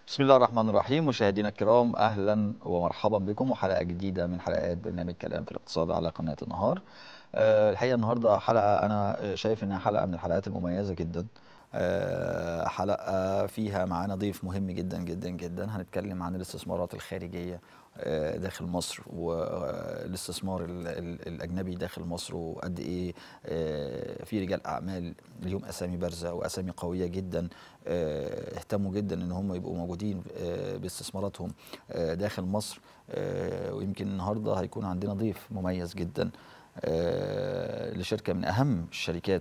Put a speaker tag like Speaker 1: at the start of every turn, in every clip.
Speaker 1: بسم الله الرحمن الرحيم مشاهدينا الكرام اهلا ومرحبا بكم وحلقه جديده من حلقات برنامج كلام في الاقتصاد على قناه النهار أه الحقيقه النهارده حلقه انا شايف انها حلقه من الحلقات المميزه جدا أه حلقه فيها معانا ضيف مهم جدا جدا جدا هنتكلم عن الاستثمارات الخارجيه أه داخل مصر والاستثمار ال- ال- الاجنبي داخل مصر وقد ايه أه في رجال اعمال ليهم اسامي بارزه واسامي قويه جدا آه، اهتموا جدا ان هم يبقوا موجودين آه، باستثماراتهم آه، داخل مصر آه، ويمكن النهارده هيكون عندنا ضيف مميز جدا آه، لشركه من اهم الشركات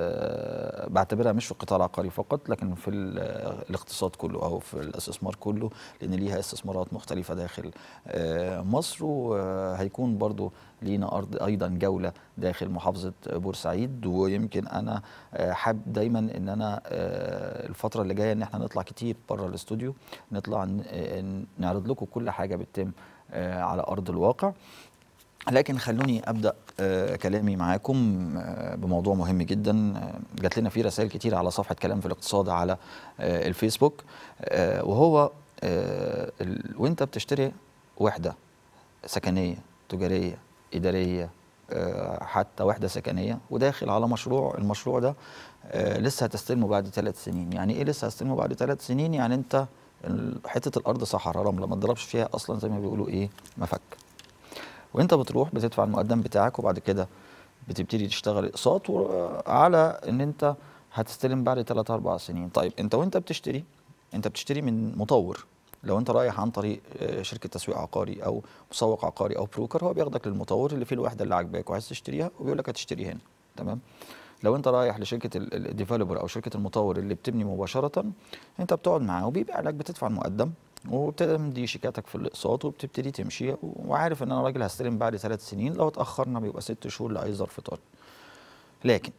Speaker 1: آه، بعتبرها مش في القطاع العقاري فقط لكن في ال- الاقتصاد كله او في الاستثمار كله لان ليها استثمارات مختلفه داخل آه، مصر وهيكون برضو لينا ارض ايضا جوله داخل محافظه بورسعيد ويمكن انا آه، حابب دايما ان انا آه، الفتره اللي جايه ان احنا نطلع كتير بره الاستوديو نطلع ن- آه، نعرض لكم كل حاجه بتتم آه، على ارض الواقع لكن خلوني ابدا آه، كلامي معاكم آه، بموضوع مهم جدا آه، جات لنا فيه رسائل كتير على صفحه كلام في الاقتصاد على آه، الفيسبوك آه، وهو آه، ال- وانت بتشتري وحده سكنيه تجاريه اداريه آه، حتى وحده سكنيه وداخل على مشروع المشروع ده آه، لسه هتستلمه بعد ثلاث سنين يعني ايه لسه هستلمه بعد ثلاث سنين يعني انت ال- حته الارض صحراء رمله ما تضربش فيها اصلا زي ما بيقولوا ايه مفك وانت بتروح بتدفع المقدم بتاعك وبعد كده بتبتدي تشتغل اقساط و- على ان انت هتستلم بعد 3 4 سنين طيب انت وانت بتشتري انت بتشتري من مطور لو انت رايح عن طريق آه، شركه تسويق عقاري او مسوق عقاري او بروكر هو بياخدك للمطور اللي فيه الوحده اللي عاجباك وعايز تشتريها وبيقول لك هتشتري هنا تمام لو انت رايح لشركه الديفلوبر او شركه المطور اللي بتبني مباشره انت بتقعد معاه وبيبيع لك بتدفع المقدم وبتمضي شيكاتك في الاقساط وبتبتدي تمشي وعارف ان انا راجل هستلم بعد ثلاث سنين لو اتاخرنا بيبقى ست شهور لاي ظرف طارئ لكن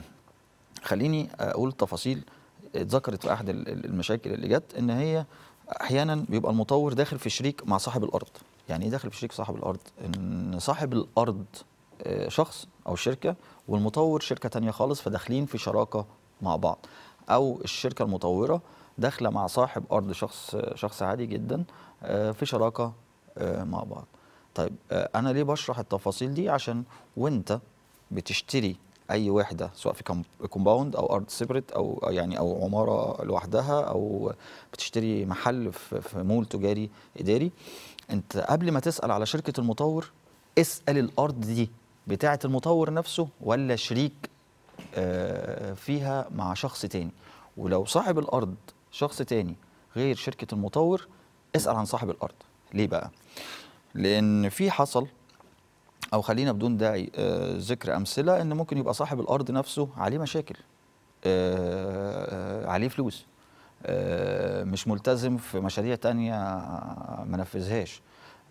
Speaker 1: خليني اقول تفاصيل اتذكرت في احد ال- ال- المشاكل اللي جت ان هي احيانا بيبقى المطور داخل في شريك مع صاحب الارض يعني ايه داخل في شريك صاحب الارض ان صاحب الارض آه، شخص او شركه والمطور شركه تانية خالص فداخلين في شراكه مع بعض او الشركه المطوره داخله مع صاحب ارض شخص شخص عادي جدا آه، في شراكه آه، مع بعض طيب آه، انا ليه بشرح التفاصيل دي عشان وانت بتشتري اي وحده سواء في كوم- كومباوند او ارض سيبريت او أو يعني او عماره لوحدها او بتشتري محل في في مول تجاري اداري انت قبل ما تسال على شركه المطور اسال الارض دي بتاعه المطور نفسه ولا شريك آه، فيها مع شخص تاني ولو صاحب الارض شخص تاني غير شركه المطور اسال عن صاحب الارض ليه بقى لان في حصل او خلينا بدون داعي آه، ذكر امثله ان ممكن يبقى صاحب الارض نفسه عليه مشاكل آه، آه، عليه فلوس آه، مش ملتزم في مشاريع تانية ما نفذهاش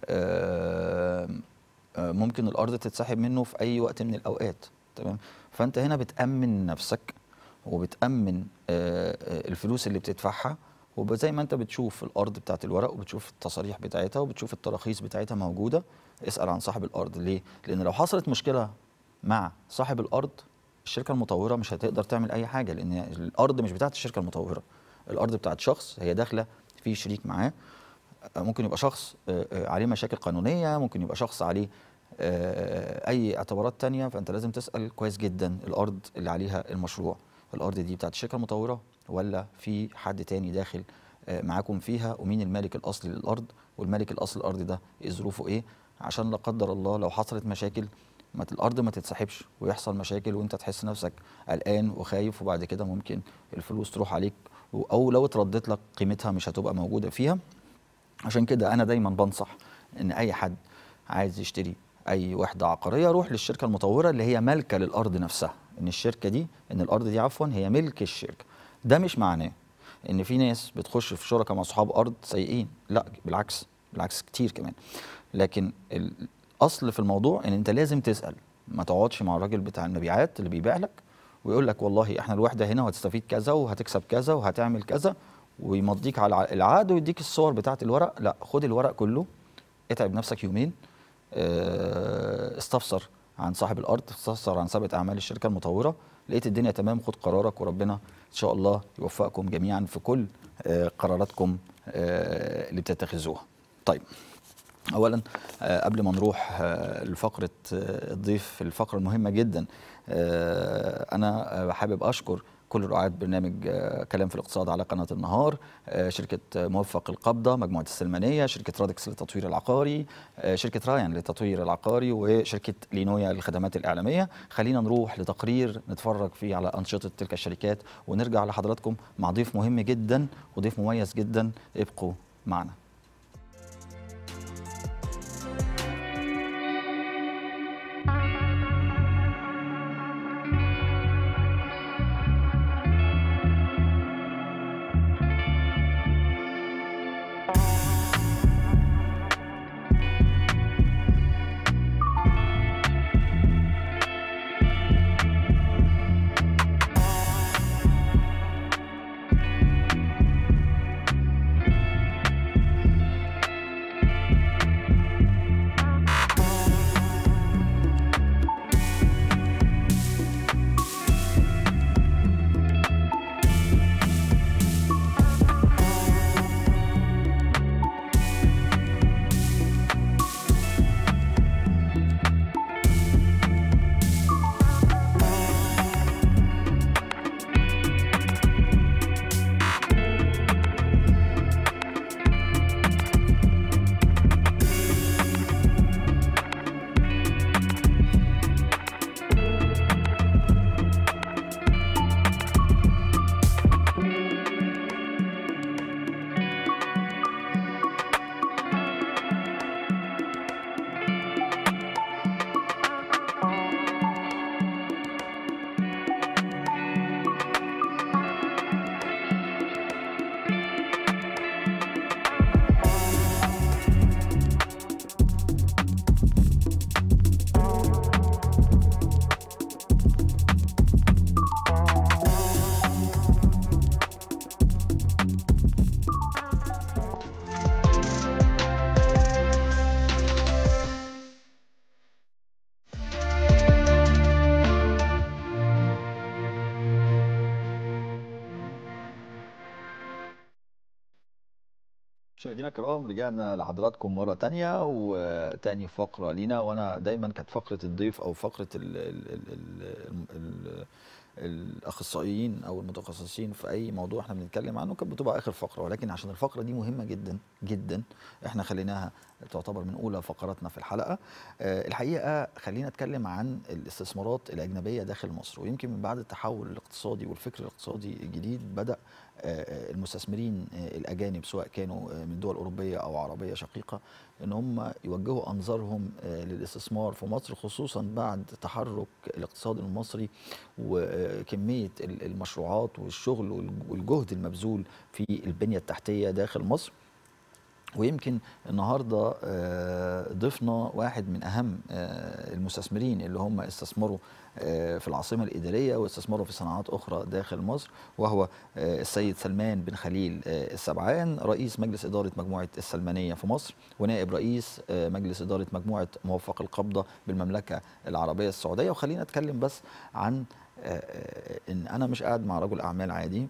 Speaker 1: آه، آه، ممكن الارض تتسحب منه في اي وقت من الاوقات تمام فانت هنا بتامن نفسك وبتامن آه، آه، الفلوس اللي بتدفعها وزي ما انت بتشوف الارض بتاعت الورق وبتشوف التصاريح بتاعتها وبتشوف التراخيص بتاعتها موجوده اسال عن صاحب الارض ليه لان لو حصلت مشكله مع صاحب الارض الشركه المطوره مش هتقدر تعمل اي حاجه لان الارض مش بتاعت الشركه المطوره الارض بتاعت شخص هي داخله في شريك معاه آه، ممكن يبقى شخص آه، آه، عليه مشاكل قانونيه ممكن يبقى شخص عليه آه، اي اعتبارات تانية فانت لازم تسال كويس جدا الارض اللي عليها المشروع الارض دي بتاعت الشركه المطوره ولا في حد تاني داخل آه، معاكم فيها ومين المالك الاصلي للارض والمالك الاصلي للارض ده ايه ظروفه ايه عشان لا قدر الله لو حصلت مشاكل ما ت- الارض ما تتسحبش ويحصل مشاكل وانت تحس نفسك قلقان وخايف وبعد كده ممكن الفلوس تروح عليك و- او لو اتردت لك قيمتها مش هتبقى موجوده فيها عشان كده انا دايما بنصح ان اي حد عايز يشتري اي وحده عقاريه روح للشركه المطوره اللي هي مالكه للارض نفسها ان الشركه دي ان الارض دي عفوا هي ملك الشركه ده مش معناه ان في ناس بتخش في شركه مع اصحاب ارض سيئين لا بالعكس بالعكس كتير كمان لكن الاصل في الموضوع ان انت لازم تسال ما تقعدش مع الراجل بتاع المبيعات اللي بيبيع لك ويقول لك والله احنا الوحده هنا وهتستفيد كذا وهتكسب كذا وهتعمل كذا ويمضيك على العقد ويديك الصور بتاعه الورق لا خد الورق كله اتعب نفسك يومين اه، استفسر عن صاحب الارض استفسر عن سابقه اعمال الشركه المطوره لقيت الدنيا تمام خد قرارك وربنا ان شاء الله يوفقكم جميعا في كل اه، قراراتكم آه، اللي بتتخذوها طيب اولا آه، قبل ما نروح آه، لفقره آه، الضيف الفقره المهمه جدا آه، انا آه، حابب اشكر كل رعاة برنامج آه، كلام في الاقتصاد على قناة النهار آه، شركة آه، موفق القبضة مجموعة السلمانية شركة رادكس للتطوير العقاري آه، شركة رايان للتطوير العقاري وشركة لينويا للخدمات الإعلامية خلينا نروح لتقرير نتفرج فيه على أنشطة تلك الشركات ونرجع لحضراتكم مع ضيف مهم جدا وضيف مميز جدا ابقوا معنا مشاهدينا الكرام رجعنا لحضراتكم مرة تانية وتاني فقرة لينا وأنا دايما كانت فقرة الضيف أو فقرة ال ال ال ال ال الأخصائيين أو المتخصصين في أي موضوع احنا بنتكلم عنه كانت بتبقى آخر فقرة ولكن عشان الفقرة دي مهمة جدا جدا احنا خليناها تعتبر من أولى فقراتنا في الحلقة آه، الحقيقة خلينا نتكلم عن الاستثمارات الأجنبية داخل مصر ويمكن من بعد التحول الاقتصادي والفكر الاقتصادي الجديد بدأ آه، المستثمرين آه، الاجانب سواء كانوا آه، من دول اوروبيه او عربيه شقيقه ان هم يوجهوا انظارهم آه، للاستثمار في مصر خصوصا بعد تحرك الاقتصاد المصري وكميه ال- المشروعات والشغل والج- والجهد المبذول في البنيه التحتيه داخل مصر ويمكن النهارده آه، ضفنا واحد من اهم آه، المستثمرين اللي هم استثمروا آه، في العاصمه الاداريه واستثمروا في صناعات اخرى داخل مصر وهو آه، السيد سلمان بن خليل آه، السبعان رئيس مجلس اداره مجموعه السلمانيه في مصر ونائب رئيس آه، مجلس اداره مجموعه موفق القبضه بالمملكه العربيه السعوديه وخلينا نتكلم بس عن آه، آه، ان انا مش قاعد مع رجل اعمال عادي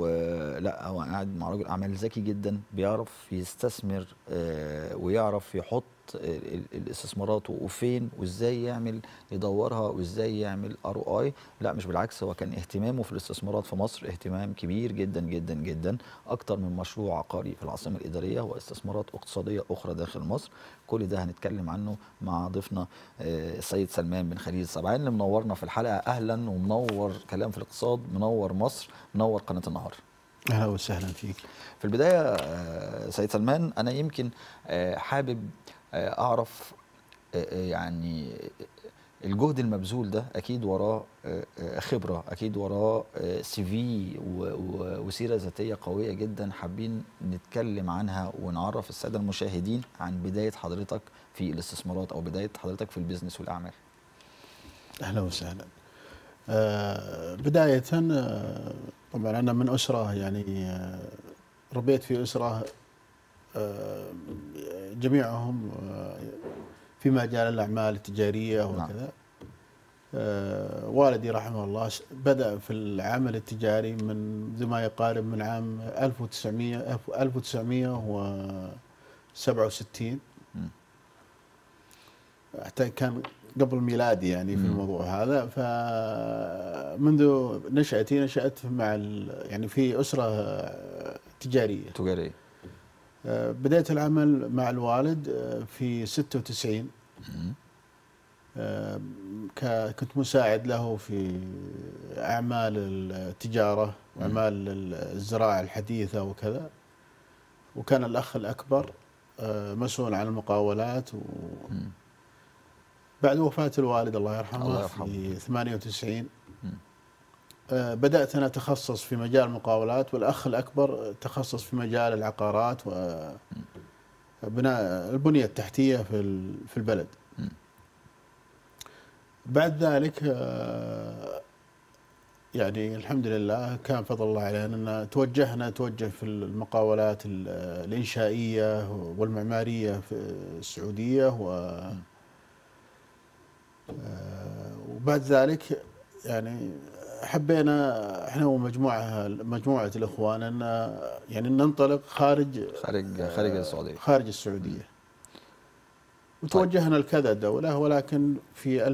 Speaker 1: ولا هو قاعد مع رجل اعمال ذكي جدا بيعرف يستثمر آه، ويعرف يحط ال- ال- الاستثمارات وفين وازاي يعمل يدورها وازاي يعمل ار او اي لا مش بالعكس هو كان اهتمامه في الاستثمارات في مصر اهتمام كبير جدا جدا جدا اكتر من مشروع عقاري في العاصمه الاداريه واستثمارات اقتصاديه اخرى داخل مصر كل ده هنتكلم عنه مع ضيفنا آه، السيد سلمان بن خليل السبعان اللي منورنا في الحلقه اهلا ومنور كلام في الاقتصاد منور مصر منور قناه النهار
Speaker 2: اهلا وسهلا فيك
Speaker 1: في البدايه آه، سيد سلمان انا يمكن آه، حابب آه، اعرف آه، آه، يعني الجهد المبذول ده اكيد وراه آه، آه، خبره اكيد وراه سي في وسيره ذاتيه قويه جدا حابين نتكلم عنها ونعرف الساده المشاهدين عن بدايه حضرتك في الاستثمارات او بدايه حضرتك في البيزنس والاعمال
Speaker 2: اهلا وسهلا آه بدايه آه طبعا انا من اسره يعني آه ربيت في اسره آه جميعهم آه في مجال الاعمال التجاريه
Speaker 1: نعم.
Speaker 2: وكذا آه، والدي رحمه الله س- بدأ في العمل التجاري من زي ما يقارب من عام 1900 1967
Speaker 1: مم.
Speaker 2: حتى كان قبل ميلادي يعني في
Speaker 1: مم.
Speaker 2: الموضوع هذا فمنذ نشأتي نشأت مع ال- يعني في أسرة آه، تجارية
Speaker 1: تجاريه
Speaker 2: آه، بدأت العمل مع الوالد آه، في 96
Speaker 1: مم.
Speaker 2: آه، ك- كنت مساعد له في أعمال التجارة وأعمال الزراعة الحديثة وكذا وكان الأخ الأكبر آه، مسؤول عن المقاولات
Speaker 1: مم.
Speaker 2: وبعد وفاة الوالد الله يرحمه,
Speaker 1: الله يرحمه.
Speaker 2: في 98
Speaker 1: مم.
Speaker 2: آه، بدأت أنا أتخصص في مجال المقاولات والأخ الأكبر تخصص في مجال العقارات وبناء البنية التحتية في ال- في البلد
Speaker 1: مم.
Speaker 2: بعد ذلك آه، يعني الحمد لله كان فضل الله علينا أن توجهنا توجه في المقاولات ال- الإنشائية والمعمارية في السعودية و آه، وبعد ذلك يعني حبينا احنا ومجموعه مجموعه الاخوان ان يعني ننطلق خارج
Speaker 1: خارج خارج السعوديه
Speaker 2: خارج السعوديه وتوجهنا لكذا دوله ولكن في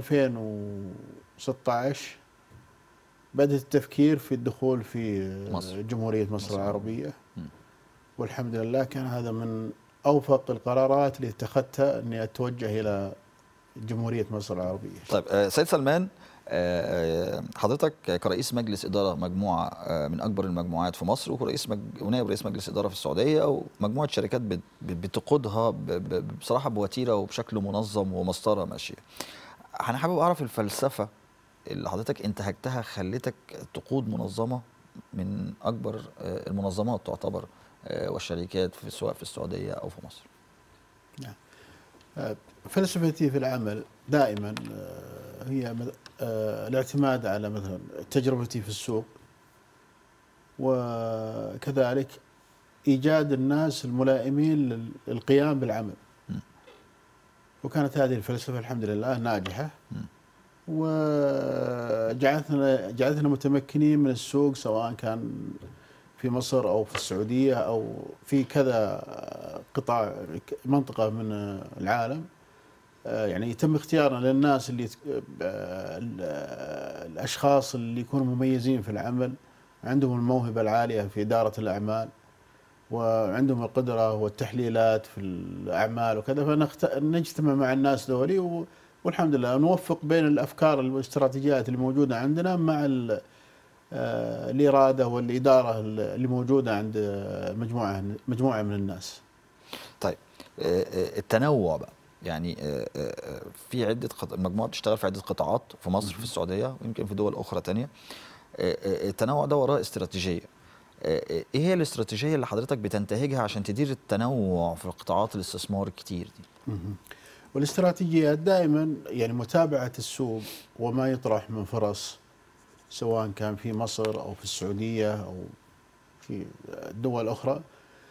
Speaker 2: 2016 بدأ التفكير في الدخول في
Speaker 1: مصر.
Speaker 2: جمهورية مصر,
Speaker 1: مصر.
Speaker 2: العربية
Speaker 1: مم.
Speaker 2: والحمد لله كان هذا من أوفق القرارات اللي اتخذتها أني أتوجه إلى جمهورية مصر العربية
Speaker 1: طيب آه، سيد سلمان آه، آه، حضرتك كرئيس مجلس إدارة مجموعة آه، من أكبر المجموعات في مصر ورئيس مج... ونائب رئيس مجلس إدارة في السعودية ومجموعة شركات بت- بتقودها ب... ب... بصراحة بوتيرة وبشكل منظم ومسطرة ماشية أنا حابب أعرف الفلسفة اللي حضرتك انتهجتها خلتك تقود منظمة من أكبر آه، المنظمات تعتبر آه، والشركات في سواء في السعودية أو في مصر
Speaker 2: آه، فلسفتي في العمل دائما آه، هي مث- آه، الاعتماد على مثلا تجربتي في السوق وكذلك ايجاد الناس الملائمين لل- للقيام بالعمل
Speaker 1: م.
Speaker 2: وكانت هذه الفلسفه الحمد لله ناجحه
Speaker 1: م.
Speaker 2: وجعلتنا جعلتنا متمكنين من السوق سواء كان في مصر او في السعوديه او في كذا قطاع منطقه من العالم آه، يعني يتم اختيارنا للناس اللي يت- آه، ال- آه، الاشخاص اللي يكونوا مميزين في العمل عندهم الموهبه العاليه في اداره الاعمال وعندهم القدره والتحليلات في الاعمال وكذا فنجتمع مع الناس ذولي و- والحمد لله نوفق بين الافكار والاستراتيجيات اللي موجوده عندنا مع ال- آه، الاراده والاداره اللي موجوده عند آه، مجموعه مجموعه من الناس.
Speaker 1: طيب آه، آه، التنوع بقى يعني آه، آه، آه، في عدة قط... المجموعة بتشتغل في عدة قطاعات في مصر في السعودية ويمكن في دول أخرى تانية آه، آه، التنوع ده وراه استراتيجية آه، آه، ايه هي الاستراتيجية اللي حضرتك بتنتهجها عشان تدير التنوع في قطاعات الاستثمار الكتير دي
Speaker 2: مهم. والاستراتيجيات دائما يعني متابعة السوق وما يطرح من فرص سواء كان في مصر أو في السعودية أو في دول أخرى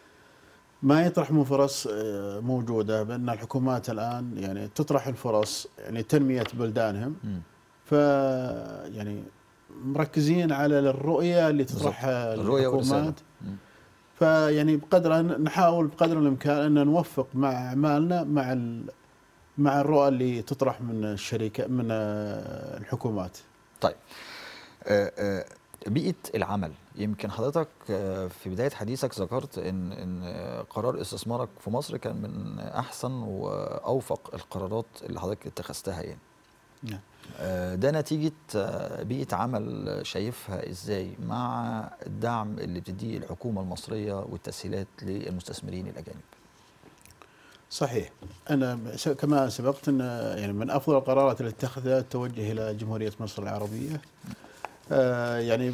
Speaker 2: ما يطرح من فرص آه، موجودة بأن الحكومات الآن يعني تطرح الفرص يعني تنمية بلدانهم
Speaker 1: مم.
Speaker 2: ف يعني مركزين على الرؤية اللي
Speaker 1: بالضبط.
Speaker 2: تطرحها
Speaker 1: الرؤية والرسالة
Speaker 2: الحكومات
Speaker 1: مم.
Speaker 2: فيعني بقدر نحاول بقدر الامكان ان نوفق مع اعمالنا مع ال- مع الرؤى اللي تطرح من الشركه من آه، الحكومات.
Speaker 1: طيب آه، آه، بيئة العمل يمكن حضرتك آه، في بداية حديثك ذكرت ان ان آه، قرار استثمارك في مصر كان من احسن واوفق القرارات اللي حضرتك اتخذتها يعني
Speaker 2: نعم.
Speaker 1: آه، ده نتيجة آه، بيئة عمل شايفها ازاي مع الدعم اللي بتديه الحكومة المصرية والتسهيلات للمستثمرين الأجانب
Speaker 2: صحيح انا س- كما سبقت ان يعني من افضل القرارات اللي اتخذها التوجه الى جمهوريه مصر العربيه. آه، يعني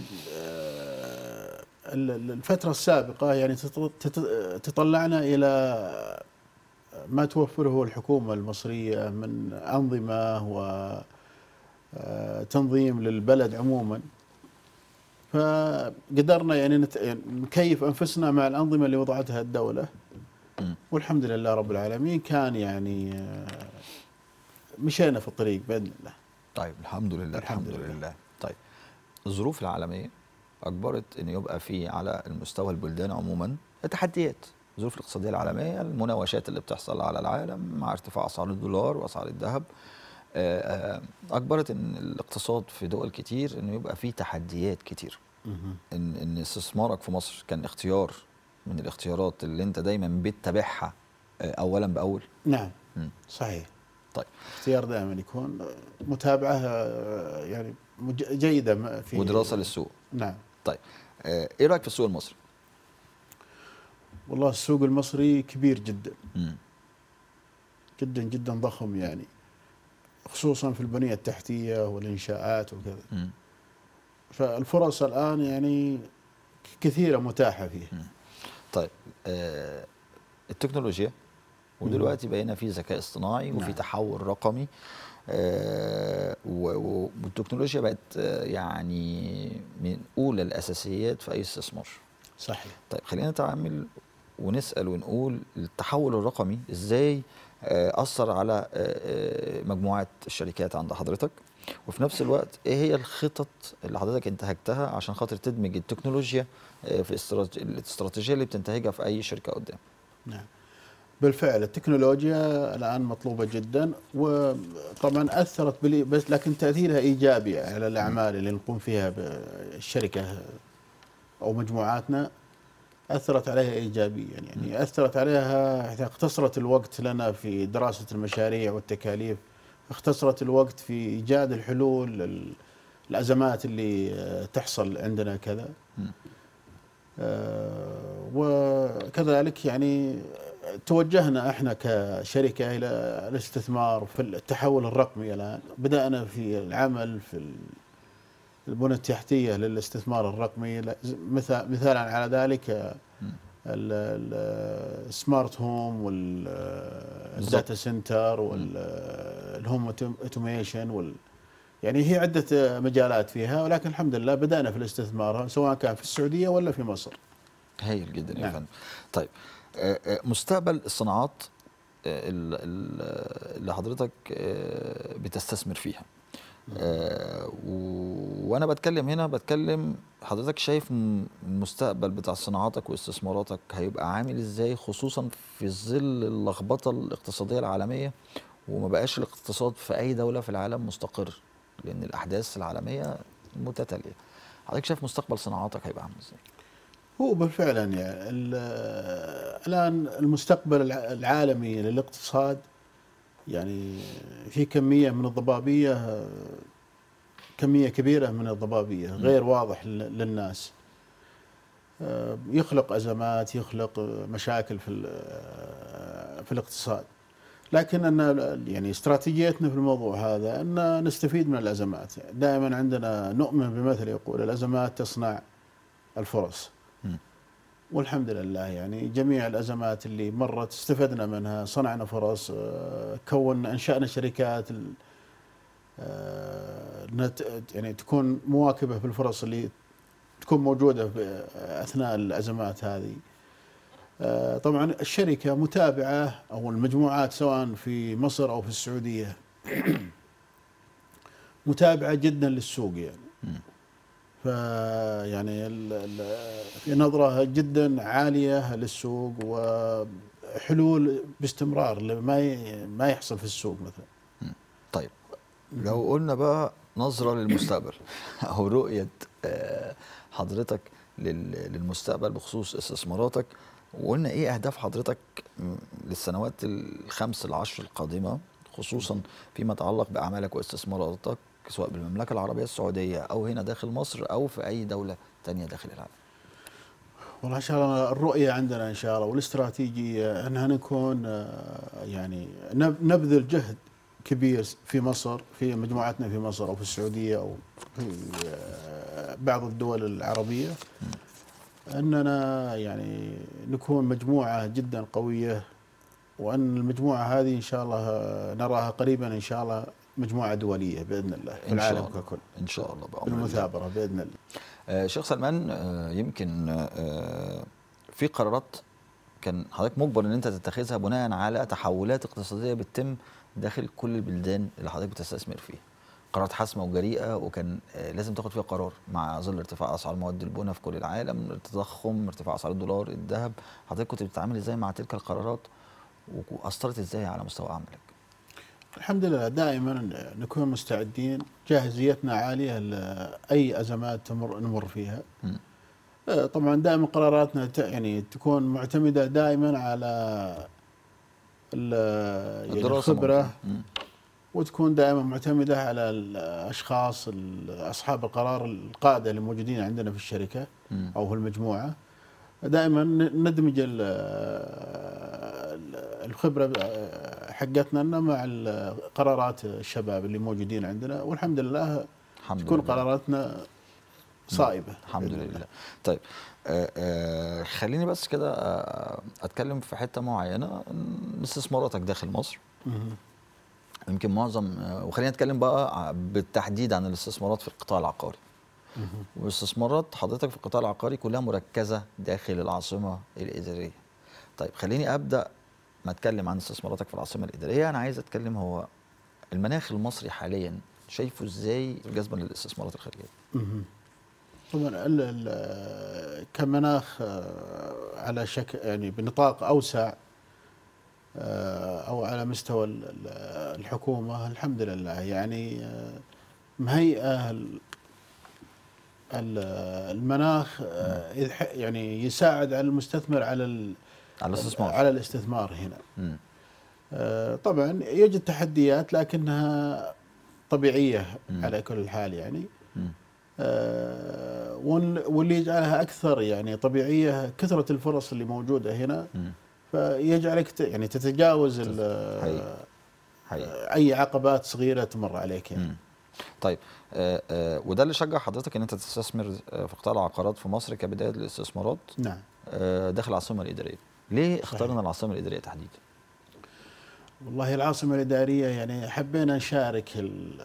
Speaker 2: آه، ال- ال- الفتره السابقه يعني تط- تت- تطلعنا الى ما توفره الحكومه المصريه من انظمه و آه، تنظيم للبلد عموما فقدرنا يعني نت- يعني نكيف انفسنا مع الانظمه اللي وضعتها الدوله
Speaker 1: مم.
Speaker 2: والحمد لله رب العالمين كان يعني آه، مشينا في الطريق باذن الله
Speaker 1: طيب الحمد لله
Speaker 2: الحمد
Speaker 1: الحمد
Speaker 2: لله.
Speaker 1: لله طيب الظروف العالميه اجبرت ان يبقى في على المستوى البلدان عموما تحديات الظروف الاقتصاديه العالميه المناوشات اللي بتحصل على العالم مع ارتفاع اسعار الدولار واسعار الذهب آه، آه، اجبرت ان الاقتصاد في دول كتير انه يبقى فيه تحديات كتير
Speaker 2: مهم.
Speaker 1: ان ان استثمارك في مصر كان اختيار من الاختيارات اللي انت دايما بتتابعها آه، اولا باول
Speaker 2: نعم
Speaker 1: مم.
Speaker 2: صحيح
Speaker 1: طيب
Speaker 2: اختيار دائما يكون متابعه آه، يعني مج- جيده ما في
Speaker 1: ودراسه للسوق
Speaker 2: نعم
Speaker 1: طيب آه، ايه رايك في السوق المصري
Speaker 2: والله السوق المصري كبير جدا
Speaker 1: مم.
Speaker 2: جدا جدا ضخم يعني خصوصا في البنيه التحتيه والانشاءات وكذا
Speaker 1: مم.
Speaker 2: فالفرص الان يعني كثيره متاحه فيه
Speaker 1: طيب آه التكنولوجيا ودلوقتي بقينا في ذكاء اصطناعي وفي
Speaker 2: نعم.
Speaker 1: تحول رقمي آه و- و- والتكنولوجيا بقت آه يعني من اولى الاساسيات في اي استثمار
Speaker 2: صحيح
Speaker 1: طيب خلينا نتعامل ونسال ونقول التحول الرقمي ازاي آه، اثر على آه، آه، مجموعه الشركات عند حضرتك وفي نفس الوقت ايه هي الخطط اللي حضرتك انتهجتها عشان خاطر تدمج التكنولوجيا آه، في الاسترات- الاستراتيجيه اللي بتنتهجها في اي شركه قدام
Speaker 2: نعم بالفعل التكنولوجيا الان مطلوبه جدا وطبعا اثرت بلي بس لكن تاثيرها ايجابي على الاعمال اللي نقوم فيها بالشركه او مجموعاتنا اثرت عليها ايجابيا يعني اثرت عليها حتى اختصرت الوقت لنا في دراسه المشاريع والتكاليف اختصرت الوقت في ايجاد الحلول لل- الازمات اللي آه، تحصل عندنا كذا
Speaker 1: مم.
Speaker 2: آه، وكذلك يعني توجهنا احنا كشركه الى الاستثمار في التحول الرقمي الان بدانا في العمل في ال- البنى التحتيه للاستثمار الرقمي لا- مثال مثالا على ذلك آه،
Speaker 1: مم.
Speaker 2: ال- ال- السمارت هوم والداتا سنتر والهوم اوتوميشن وال يعني هي عده مجالات فيها ولكن الحمد لله بدانا في الاستثمار سواء كان في السعوديه ولا في مصر.
Speaker 1: هايل جدا يا
Speaker 2: نعم.
Speaker 1: فندم طيب آه، آه، مستقبل الصناعات آه، ال- ال- اللي حضرتك آه، بتستثمر فيها آه، و- وانا بتكلم هنا بتكلم حضرتك شايف م- المستقبل بتاع صناعاتك واستثماراتك هيبقى عامل ازاي خصوصا في ظل اللخبطه الاقتصاديه العالميه وما بقاش الاقتصاد في اي دوله في العالم مستقر لان الاحداث العالميه متتاليه حضرتك شايف مستقبل صناعاتك هيبقى عامل ازاي
Speaker 2: هو بالفعل يعني ال- الان المستقبل الع- العالمي للاقتصاد يعني في كميه من الضبابيه كميه كبيره من الضبابيه غير واضح لل- للناس آه، يخلق ازمات يخلق مشاكل في ال- في الاقتصاد لكن ان يعني استراتيجيتنا في الموضوع هذا ان نستفيد من الازمات دائما عندنا نؤمن بمثل يقول الازمات تصنع الفرص
Speaker 1: مم.
Speaker 2: والحمد لله يعني جميع الازمات اللي مرت استفدنا منها صنعنا فرص آه، كونا انشانا شركات ال- آه، نت- يعني تكون مواكبه في الفرص اللي تكون موجوده في اثناء الازمات هذه. آه، طبعا الشركه متابعه او المجموعات سواء في مصر او في السعوديه متابعه جدا للسوق يعني.
Speaker 1: مم.
Speaker 2: فيعني ال- ال- في نظرة جدا عالية للسوق وحلول باستمرار لما ي- ما يحصل في السوق مثلا
Speaker 1: طيب لو قلنا بقى نظرة للمستقبل أو رؤية آه، حضرتك لل- للمستقبل بخصوص استثماراتك وقلنا إيه أهداف حضرتك م- للسنوات الخمس العشر القادمة خصوصا فيما يتعلق بأعمالك واستثماراتك سواء بالمملكة العربية السعودية أو هنا داخل مصر أو في أي دولة تانية داخل العالم
Speaker 2: والله ان شاء الله الرؤية عندنا ان شاء الله والاستراتيجية انها نكون آه، يعني نب- نبذل جهد كبير في مصر في مجموعتنا في مصر او في السعودية او في آه، بعض الدول العربية اننا يعني نكون مجموعة جدا قوية وان المجموعة هذه ان شاء الله آه، نراها قريبا ان شاء الله مجموعة دولية باذن الله في
Speaker 1: إن شاء
Speaker 2: العالم
Speaker 1: الله.
Speaker 2: ككل
Speaker 1: إن شاء الله بأمر الله
Speaker 2: بالمثابرة باذن الله
Speaker 1: آه، شيخ سلمان آه، يمكن آه، في قرارات كان حضرتك مجبر ان انت تتخذها بناء على تحولات اقتصاديه بتتم داخل كل البلدان اللي حضرتك بتستثمر فيها. قرارات حاسمه وجريئه وكان آه، لازم تاخد فيها قرار مع ظل ارتفاع اسعار مواد البناء في كل العالم التضخم ارتفاع اسعار الدولار الذهب حضرتك كنت بتتعامل ازاي مع تلك القرارات واثرت ازاي على مستوى عملك
Speaker 2: الحمد لله دائما نكون مستعدين جاهزيتنا عاليه لاي ازمات تمر نمر فيها
Speaker 1: مم.
Speaker 2: آه، طبعا دائما قراراتنا ت- يعني تكون معتمده دائما على ال- يعني
Speaker 1: الدراسه
Speaker 2: الخبره
Speaker 1: ممكن. مم.
Speaker 2: وتكون دائما معتمده على الاشخاص ال- اصحاب القرار القاده اللي موجودين عندنا في الشركه
Speaker 1: مم.
Speaker 2: او في المجموعه دائما ن- ندمج ال- ال- الخبره حقتنا لنا مع ال- قرارات الشباب اللي موجودين عندنا والحمد لله
Speaker 1: الحمد
Speaker 2: تكون
Speaker 1: لله.
Speaker 2: قراراتنا صائبه
Speaker 1: الحمد
Speaker 2: بإذن
Speaker 1: لله طيب آه آه خليني بس كده آه اتكلم في حته معينه إن استثماراتك داخل مصر
Speaker 2: مهم.
Speaker 1: يمكن معظم آه وخلينا نتكلم بقى ع- بالتحديد عن الاستثمارات في القطاع العقاري
Speaker 2: مهم.
Speaker 1: واستثمارات حضرتك في القطاع العقاري كلها مركزه داخل العاصمه الاداريه طيب خليني ابدا ما اتكلم عن استثماراتك في العاصمه الاداريه انا عايز اتكلم هو المناخ المصري حاليا شايفه ازاي جذبا للاستثمارات الخارجيه
Speaker 2: مهم. طبعا ال- ال- كمناخ آه، على شكل يعني بنطاق اوسع آه، او على مستوى ال- ال- الحكومه الحمد لله يعني آه، مهيئه ال- ال- المناخ آه، يح- يعني يساعد على المستثمر على ال-
Speaker 1: على الاستثمار
Speaker 2: على الاستثمار هنا
Speaker 1: مم.
Speaker 2: آه، طبعا يوجد تحديات لكنها طبيعيه
Speaker 1: مم.
Speaker 2: على كل حال يعني
Speaker 1: مم.
Speaker 2: آه، وال- واللي يجعلها اكثر يعني طبيعيه كثره الفرص اللي موجوده هنا
Speaker 1: مم.
Speaker 2: فيجعلك ت- يعني تتجاوز ال-
Speaker 1: حقيقي. حقيقي.
Speaker 2: اي عقبات صغيره تمر عليك يعني
Speaker 1: مم. طيب آه آه وده اللي شجع حضرتك ان انت تستثمر آه، في قطاع العقارات في مصر كبدايه للاستثمارات
Speaker 2: نعم
Speaker 1: آه داخل العاصمه الاداريه ليه اخترنا العاصمه الاداريه تحديدا
Speaker 2: والله العاصمه الاداريه يعني حبينا نشارك ال-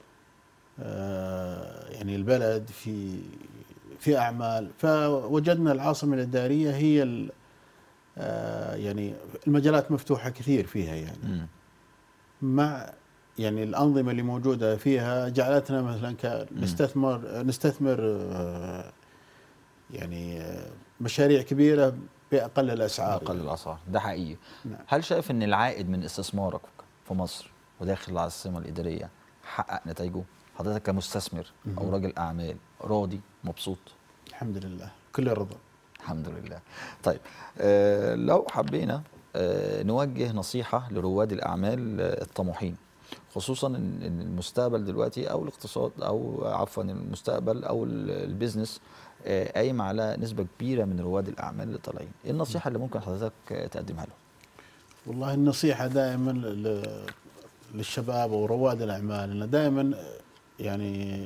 Speaker 2: آه، يعني البلد في في اعمال فوجدنا العاصمه الاداريه هي ال- آه، يعني المجالات مفتوحه كثير فيها يعني
Speaker 1: مم.
Speaker 2: مع يعني الأنظمة اللي موجودة فيها جعلتنا مثلا ك- نستثمر نستثمر آه، يعني آه، مشاريع كبيرة بأقل الأسعار
Speaker 1: اقل الاسعار ده حقيقي
Speaker 2: نعم.
Speaker 1: هل شايف ان العائد من استثمارك في مصر وداخل العاصمه الاداريه حقق نتائجه حضرتك كمستثمر او
Speaker 2: مهم.
Speaker 1: راجل اعمال راضي مبسوط
Speaker 2: الحمد لله كل الرضا
Speaker 1: الحمد لله طيب آه لو حبينا آه نوجه نصيحة لرواد الأعمال آه الطموحين خصوصا ان إن المستقبل دلوقتي او الاقتصاد او عفوا المستقبل او ال- البيزنس آه، قايم على نسبة كبيرة من رواد الأعمال اللي طالعين ايه النصيحة اللي ممكن حضرتك آه، تقدمها لهم
Speaker 2: والله النصيحة دائما ل- للشباب ورواد الأعمال أنه دائما يعني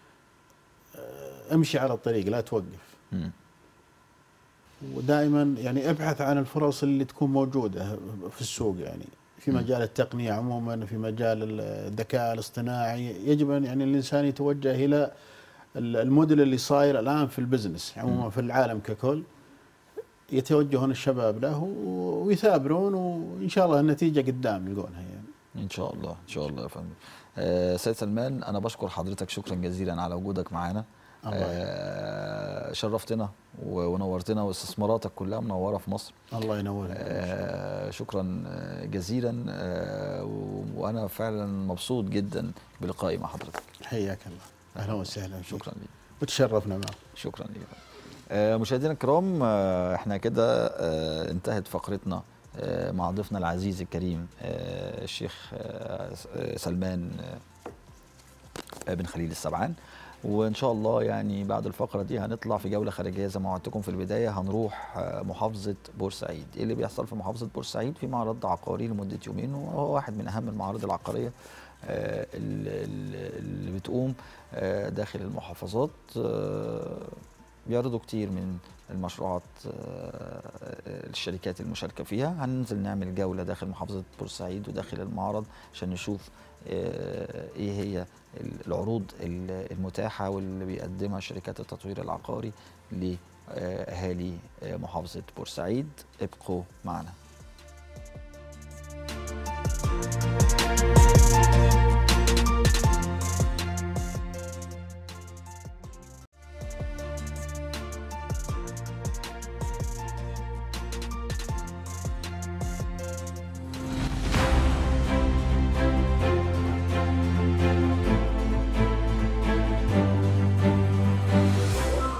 Speaker 2: آه، امشي على الطريق لا توقف
Speaker 1: مم.
Speaker 2: ودائما يعني ابحث عن الفرص اللي تكون موجوده في السوق يعني في
Speaker 1: مم.
Speaker 2: مجال التقنيه عموما في مجال الذكاء الاصطناعي يجب ان يعني الانسان يتوجه الى ال- الموديل اللي صاير الان في البزنس عموما في العالم ككل يتوجهون الشباب له و- ويثابرون وان شاء الله النتيجه قدام يلقونها يعني
Speaker 1: ان شاء الله ان شاء الله يا فندم آه سيد سلمان انا بشكر حضرتك شكرا جزيلا على وجودك معانا
Speaker 2: الله
Speaker 1: آه شرفتنا و- ونورتنا واستثماراتك كلها منوره في مصر
Speaker 2: الله ينور
Speaker 1: آه شكرا آه، جزيلا آه و- وانا فعلا مبسوط جدا بلقائي مع حضرتك
Speaker 2: حياك الله اهلا وسهلا فيك.
Speaker 1: شكرا ليك
Speaker 2: وتشرفنا معك
Speaker 1: شكرا ليك آه، مشاهدينا الكرام آه، احنا كده آه، انتهت فقرتنا آه، مع ضيفنا العزيز الكريم آه، الشيخ آه، س- آه، سلمان آه، بن خليل السبعان وان شاء الله يعني بعد الفقره دي هنطلع في جوله خارجيه زي ما وعدتكم في البدايه هنروح آه، محافظه بورسعيد ايه اللي بيحصل في محافظه بورسعيد في معرض عقاري لمده يومين وهو واحد من اهم المعارض العقاريه آه، اللي اللي بتقوم آه، داخل المحافظات آه، بيعرضوا كتير من المشروعات آه، الشركات المشاركة فيها هننزل نعمل جولة داخل محافظة بورسعيد وداخل المعرض عشان نشوف آه، ايه هي العروض المتاحة واللي بيقدمها شركات التطوير العقاري لأهالي آه، محافظة بورسعيد ابقوا معنا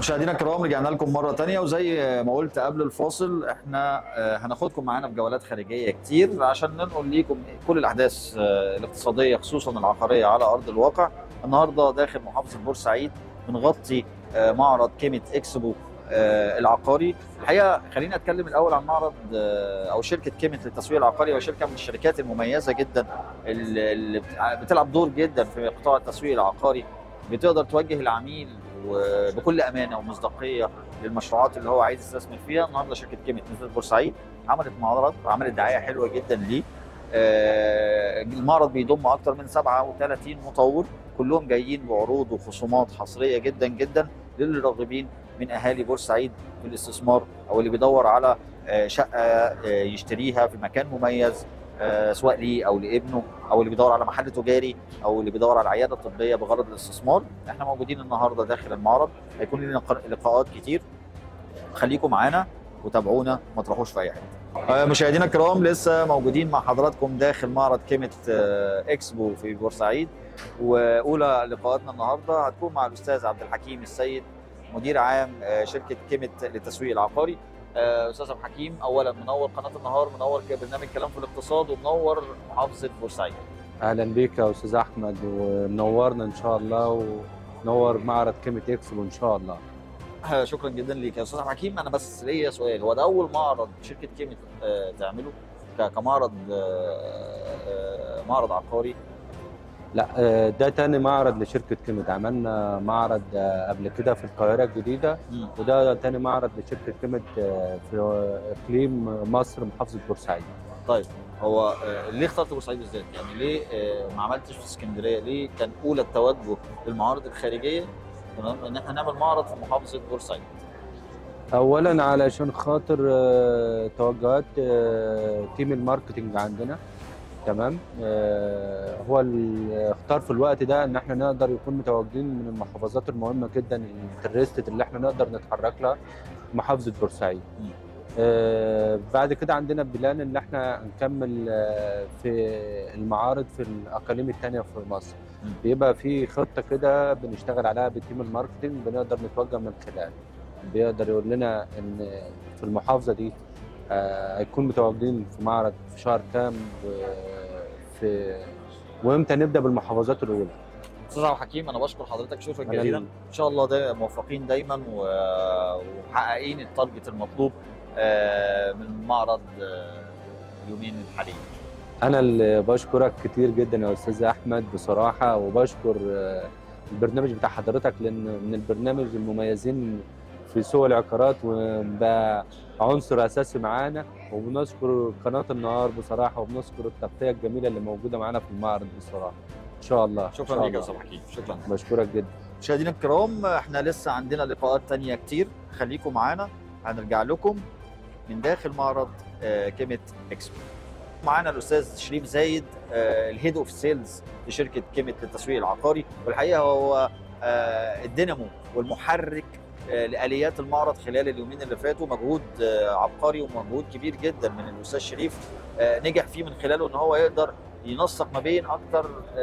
Speaker 1: مشاهدينا الكرام رجعنا لكم مرة تانية وزي ما قلت قبل الفاصل احنا آه، هناخدكم معانا في جولات خارجية كتير عشان ننقل ليكم كل الأحداث آه، الاقتصادية خصوصا العقارية على أرض الواقع النهاردة داخل محافظة بورسعيد بنغطي آه، معرض كيميت اكسبو آه، العقاري الحقيقة خليني أتكلم الأول عن معرض آه، أو شركة كيميت للتسويق العقاري وهي شركة من الشركات المميزة جدا اللي اللي بتلعب دور جدا في قطاع التسويق العقاري بتقدر توجه العميل وبكل امانه ومصداقيه للمشروعات اللي هو عايز يستثمر فيها النهارده شركه كيميت نزلت بورسعيد عملت معرض وعملت دعايه حلوه جدا ليه آه، المعرض بيضم اكثر من 37 مطور كلهم جايين بعروض وخصومات حصريه جدا جدا للراغبين من اهالي بورسعيد في الاستثمار او اللي بيدور على آه، شقه آه، يشتريها في مكان مميز آه، سواء ليه او لابنه او اللي بيدور على محل تجاري او اللي بيدور على عياده طبيه بغرض الاستثمار احنا موجودين النهارده داخل المعرض هيكون لنا قر- لقاءات كتير خليكم معانا وتابعونا ما تروحوش في اي حته آه، مشاهدينا الكرام لسه موجودين مع حضراتكم داخل معرض كيميت آه، اكسبو في بورسعيد واولى لقاءاتنا النهارده هتكون مع الاستاذ عبد الحكيم السيد مدير عام آه، شركه كيميت للتسويق العقاري آه، استاذ عبد الحكيم اولا منور قناه النهار منور برنامج كلام في الاقتصاد ومنور محافظه بورسعيد
Speaker 3: اهلا بيك يا استاذ احمد ومنورنا ان شاء الله ونور معرض كيميت اكسبو ان شاء الله
Speaker 1: آه، شكرا جدا ليك يا استاذ عبد الحكيم انا بس ليا سؤال هو ده اول معرض شركه كيميت آه، تعمله ك- كمعرض آه، آه، معرض عقاري
Speaker 3: لا آه، ده تاني معرض لشركه كيميت عملنا معرض آه، قبل كده في القاهره الجديده
Speaker 1: مم.
Speaker 3: وده تاني معرض لشركه كيميت آه، في اقليم مصر محافظه بورسعيد
Speaker 1: طيب هو آه، ليه اخترت بورسعيد بالذات؟ يعني ليه آه، ما عملتش في اسكندريه؟ ليه كان اولى التوجه للمعارض الخارجيه تمام ان احنا نعمل معرض في محافظه بورسعيد؟
Speaker 3: اولا علشان خاطر آه، توجهات آه، تيم الماركتنج عندنا تمام آه، هو اللي اختار في الوقت ده ان احنا نقدر يكون متواجدين من المحافظات المهمه جدا الانترستد اللي احنا نقدر نتحرك لها محافظه بورسعيد
Speaker 1: مم.
Speaker 3: آه، بعد كده عندنا بلان ان احنا نكمل آه، في المعارض في الاقاليم التانية في مصر
Speaker 1: مم.
Speaker 3: بيبقى في خطه كده بنشتغل عليها بتيم الماركتنج بنقدر نتوجه من خلالها بيقدر يقول لنا ان في المحافظه دي آه، هيكون متواجدين في معرض في شهر كام في وامتى نبدا بالمحافظات الاولى
Speaker 1: استاذ عبد الحكيم انا بشكر حضرتك شكرا
Speaker 3: أنا
Speaker 1: جزيلا
Speaker 3: ال-
Speaker 1: ان شاء الله ده موفقين دايما و- ومحققين التارجت المطلوب آه، من المعرض آه، اليومين الحاليين
Speaker 3: انا اللي بشكرك كتير جدا يا استاذ احمد بصراحه وبشكر آه، البرنامج بتاع حضرتك لان من البرنامج المميزين في سوق العقارات وبقى عنصر اساسي معانا وبنشكر قناه النهار بصراحه وبنشكر التغطيه الجميله اللي موجوده معانا في المعرض بصراحه ان شاء الله إن شاء
Speaker 1: شكرا ليك يا
Speaker 3: الله.
Speaker 1: استاذ عبد الحكيم شكرا
Speaker 3: بشكرك جدا
Speaker 1: مشاهدينا الكرام احنا لسه عندنا لقاءات تانية كتير خليكم معانا هنرجع لكم من داخل معرض آه، كيميت اكسبو معانا الاستاذ شريف زايد آه، الهيد اوف سيلز لشركه كيميت للتسويق العقاري والحقيقه هو آه، الدينامو والمحرك آه، لاليات المعرض خلال اليومين اللي فاتوا مجهود آه، عبقري ومجهود كبير جدا من الاستاذ شريف آه، نجح فيه من خلاله ان هو يقدر ينسق ما بين اكثر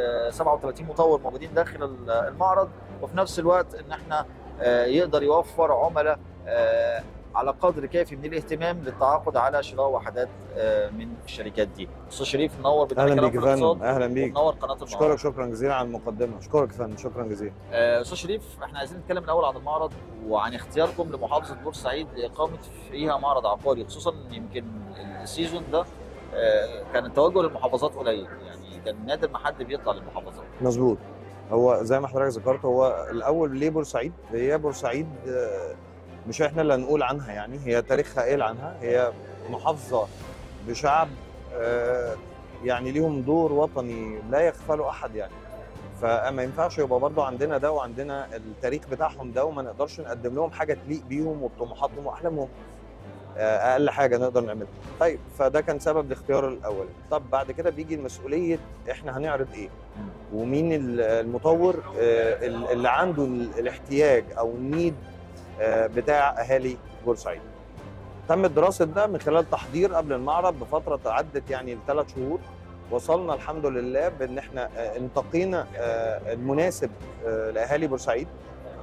Speaker 1: 37 مطور موجودين داخل ال- المعرض وفي نفس الوقت ان احنا آه، يقدر يوفر عملاء آه، على قدر كافي من الاهتمام للتعاقد على شراء وحدات آه، من الشركات دي. استاذ شريف منور برنامج
Speaker 4: اهلا
Speaker 1: كلام
Speaker 4: بيك
Speaker 1: في
Speaker 4: يا فندم
Speaker 1: الاقتصاد
Speaker 4: اهلا بيك
Speaker 1: ومنور قناه
Speaker 4: اشكرك
Speaker 1: النهار.
Speaker 4: شكرا جزيلا على المقدمه اشكرك يا فندم شكرا جزيلا
Speaker 1: آه، استاذ شريف احنا عايزين نتكلم الاول عن المعرض وعن اختياركم لمحافظه بورسعيد لاقامه فيها معرض عقاري خصوصا إن يمكن السيزون ده آه، كان التوجه للمحافظات قليل يعني كان نادر ما حد بيطلع للمحافظات.
Speaker 4: مظبوط هو زي ما حضرتك ذكرت هو الاول ليه بورسعيد هي بورسعيد آه، مش احنا اللي هنقول عنها يعني هي تاريخها قايل عنها هي محافظه بشعب آه، يعني ليهم دور وطني لا يغفله احد يعني فما ينفعش يبقى برضه عندنا ده وعندنا التاريخ بتاعهم ده وما نقدرش نقدم لهم حاجه تليق بيهم وبطموحاتهم واحلامهم آه، اقل حاجه نقدر نعملها طيب فده كان سبب الاختيار الاول طب بعد كده بيجي المسؤوليه احنا هنعرض ايه ومين ال- المطور آه، ال- اللي عنده ال- الاحتياج او النيد آه، بتاع اهالي بورسعيد تم دراسه ده من خلال تحضير قبل المعرض بفتره عدت يعني لثلاث شهور وصلنا الحمد لله بان احنا آه، انتقينا آه، المناسب آه، لاهالي بورسعيد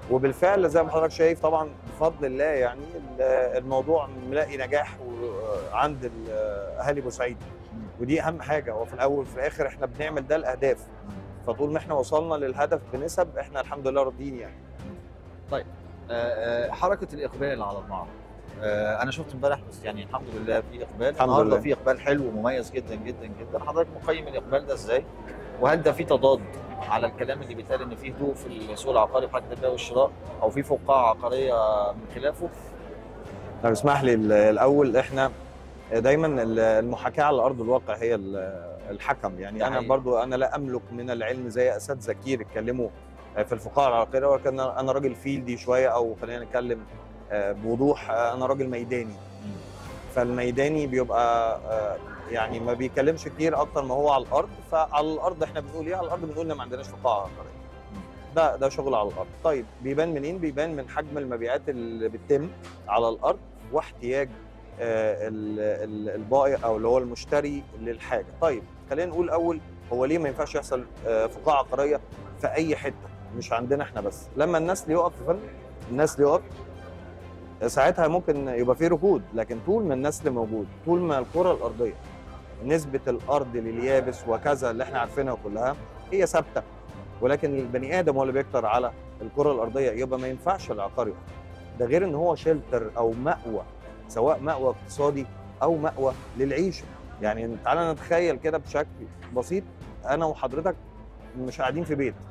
Speaker 4: وبالفعل زي ما حضرتك شايف طبعا بفضل الله يعني ال- الموضوع ملاقي نجاح و- عند ال- اهالي بورسعيد ودي اهم حاجه هو في الاول وفي الاخر احنا بنعمل ده الاهداف فطول ما احنا وصلنا للهدف بنسب احنا الحمد لله راضيين يعني
Speaker 1: آه، آه، حركه الاقبال على المعرض آه، انا شفت امبارح بس يعني الحمد لله في اقبال
Speaker 4: الحمد
Speaker 1: النهارده
Speaker 4: لله.
Speaker 1: في اقبال حلو ومميز جدا جدا جدا حضرتك مقيم الاقبال ده ازاي وهل ده في تضاد على الكلام اللي بيتقال ان في هدوء في السوق العقاري في حجم البيع والشراء او في فقاعه عقاريه من خلافه
Speaker 4: طب اسمح لي ال- الاول احنا دايما ال- المحاكاه على ارض الواقع هي ال- الحكم يعني
Speaker 1: ده
Speaker 4: انا
Speaker 1: حقيقي.
Speaker 4: برضو انا لا املك من العلم زي اساتذه كتير اتكلموا في الفقاعه العقاريه ولكن انا أنا راجل فيلدي شويه او خلينا نتكلم آه، بوضوح آه، انا راجل ميداني فالميداني بيبقى آه، يعني ما بيتكلمش كتير اكتر ما هو على الارض فعلى الارض احنا بنقول ايه على الارض بنقول ان ما عندناش فقاعه عقاريه ده ده شغل على الارض طيب بيبان منين بيبان من حجم المبيعات اللي بتتم على الارض واحتياج آه، ال- ال- البائع او اللي هو المشتري للحاجه طيب خلينا نقول اول هو ليه ما ينفعش يحصل آه، فقاعه عقاريه في اي حته مش عندنا احنا بس لما الناس اللي يقف يا فندم الناس اللي يقف ساعتها ممكن يبقى في ركود لكن طول ما النسل موجود طول ما الكره الارضيه نسبه الارض لليابس وكذا اللي احنا عارفينها كلها هي ثابته ولكن البني ادم هو اللي بيكتر على الكره الارضيه يبقى ما ينفعش العقار يقف ده غير ان هو شيلتر او مأوى سواء مأوى اقتصادي او مأوى للعيشه يعني تعالى نتخيل كده بشكل بسيط انا وحضرتك مش قاعدين في بيت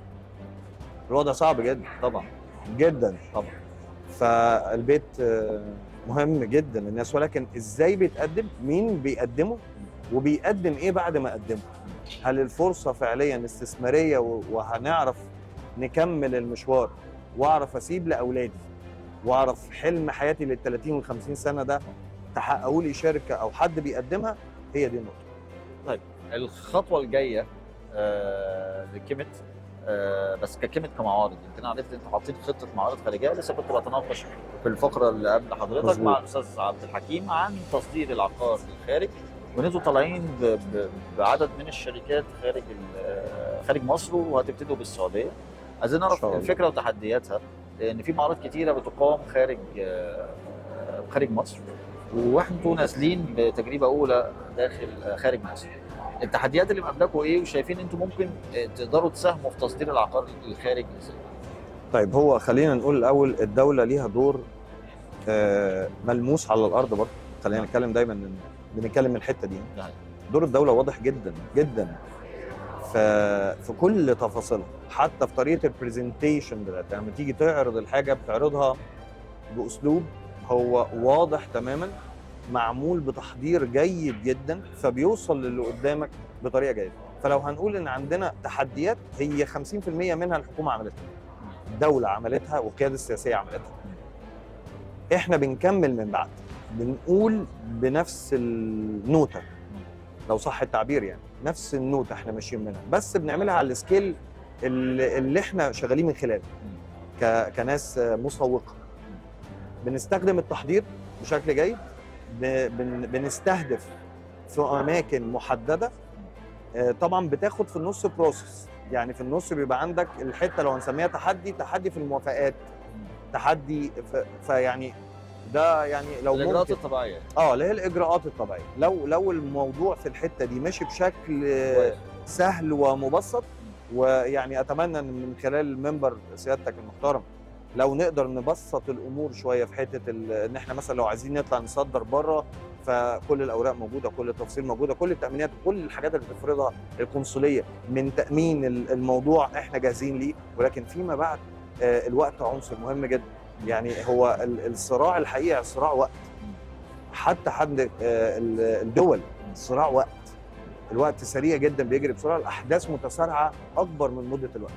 Speaker 4: الوضع صعب جدا
Speaker 1: طبعا
Speaker 4: جدا
Speaker 1: طبعا
Speaker 4: فالبيت آه، مهم جدا للناس ولكن ازاي بيتقدم مين بيقدمه وبيقدم ايه بعد ما قدمه هل الفرصه فعليا استثماريه و- وهنعرف نكمل المشوار واعرف اسيب لاولادي واعرف حلم حياتي لل 30 وال 50 سنه ده تحققوا لي شركه او حد بيقدمها هي دي النقطه
Speaker 1: الخطوه الجايه آه لكيمت آه بس ككيمت كمعارض يمكن انا عرفت انت حاطين خطه معارض خارجيه لسه كنت بتناقش في الفقره اللي قبل حضرتك
Speaker 4: مظبوط.
Speaker 1: مع الاستاذ عبد الحكيم عن تصدير العقار للخارج ونزلوا طالعين ب- ب- بعدد من الشركات خارج ال- آه، خارج مصر وهتبتدوا بالسعوديه عايزين
Speaker 4: إن
Speaker 1: نعرف
Speaker 4: شاء الله.
Speaker 1: الفكره وتحدياتها لان في معارض كتيره بتقام خارج آه، خارج مصر وانتوا نازلين بتجربه اولى داخل آه، خارج مصر التحديات اللي مقابلاكم ايه وشايفين انتوا ممكن آه، تقدروا تساهموا في تصدير العقار للخارج ازاي؟
Speaker 4: طيب هو خلينا نقول الاول الدوله ليها دور آه، ملموس على الارض برضه خلينا نتكلم دايما إن- بنتكلم من الحته دي
Speaker 1: ده
Speaker 4: دور الدوله واضح جدا جدا ف- في كل تفاصيلها حتى في طريقه البرزنتيشن بتاعتها لما تيجي تعرض الحاجه بتعرضها باسلوب هو واضح تماما معمول بتحضير جيد جدا فبيوصل للي قدامك بطريقه جيده فلو هنقول ان عندنا تحديات هي 50% منها الحكومه عملتها الدوله عملتها والقياده السياسيه عملتها احنا بنكمل من بعد بنقول بنفس النوته لو صح التعبير يعني نفس النوته احنا ماشيين منها بس بنعملها على السكيل اللي, اللي احنا شغالين من خلاله ك... كناس مسوقه بنستخدم التحضير بشكل جيد ب... بن... بنستهدف في اماكن محدده آه، طبعا بتاخد في النص بروسس يعني في النص بيبقى عندك الحته لو هنسميها تحدي تحدي في الموافقات تحدي في... فيعني ده يعني لو
Speaker 1: الاجراءات
Speaker 4: ممكن
Speaker 1: الطبيعيه
Speaker 4: اه اللي هي الاجراءات الطبيعيه لو لو الموضوع في الحته دي ماشي بشكل آه،
Speaker 1: كويس.
Speaker 4: سهل ومبسط ويعني اتمنى ان من خلال المنبر سيادتك المحترم لو نقدر نبسط الامور شويه في حته ال- ان احنا مثلا لو عايزين نطلع نصدر بره فكل الاوراق موجوده كل التفاصيل موجوده كل التامينات كل الحاجات اللي بتفرضها القنصليه من تامين ال- الموضوع احنا جاهزين ليه ولكن فيما بعد آه، الوقت عنصر مهم جدا يعني هو ال- الصراع الحقيقه صراع وقت حتى حد آه، ال- الدول صراع وقت الوقت سريع جدا بيجري بسرعه الاحداث متسارعه اكبر من مده الوقت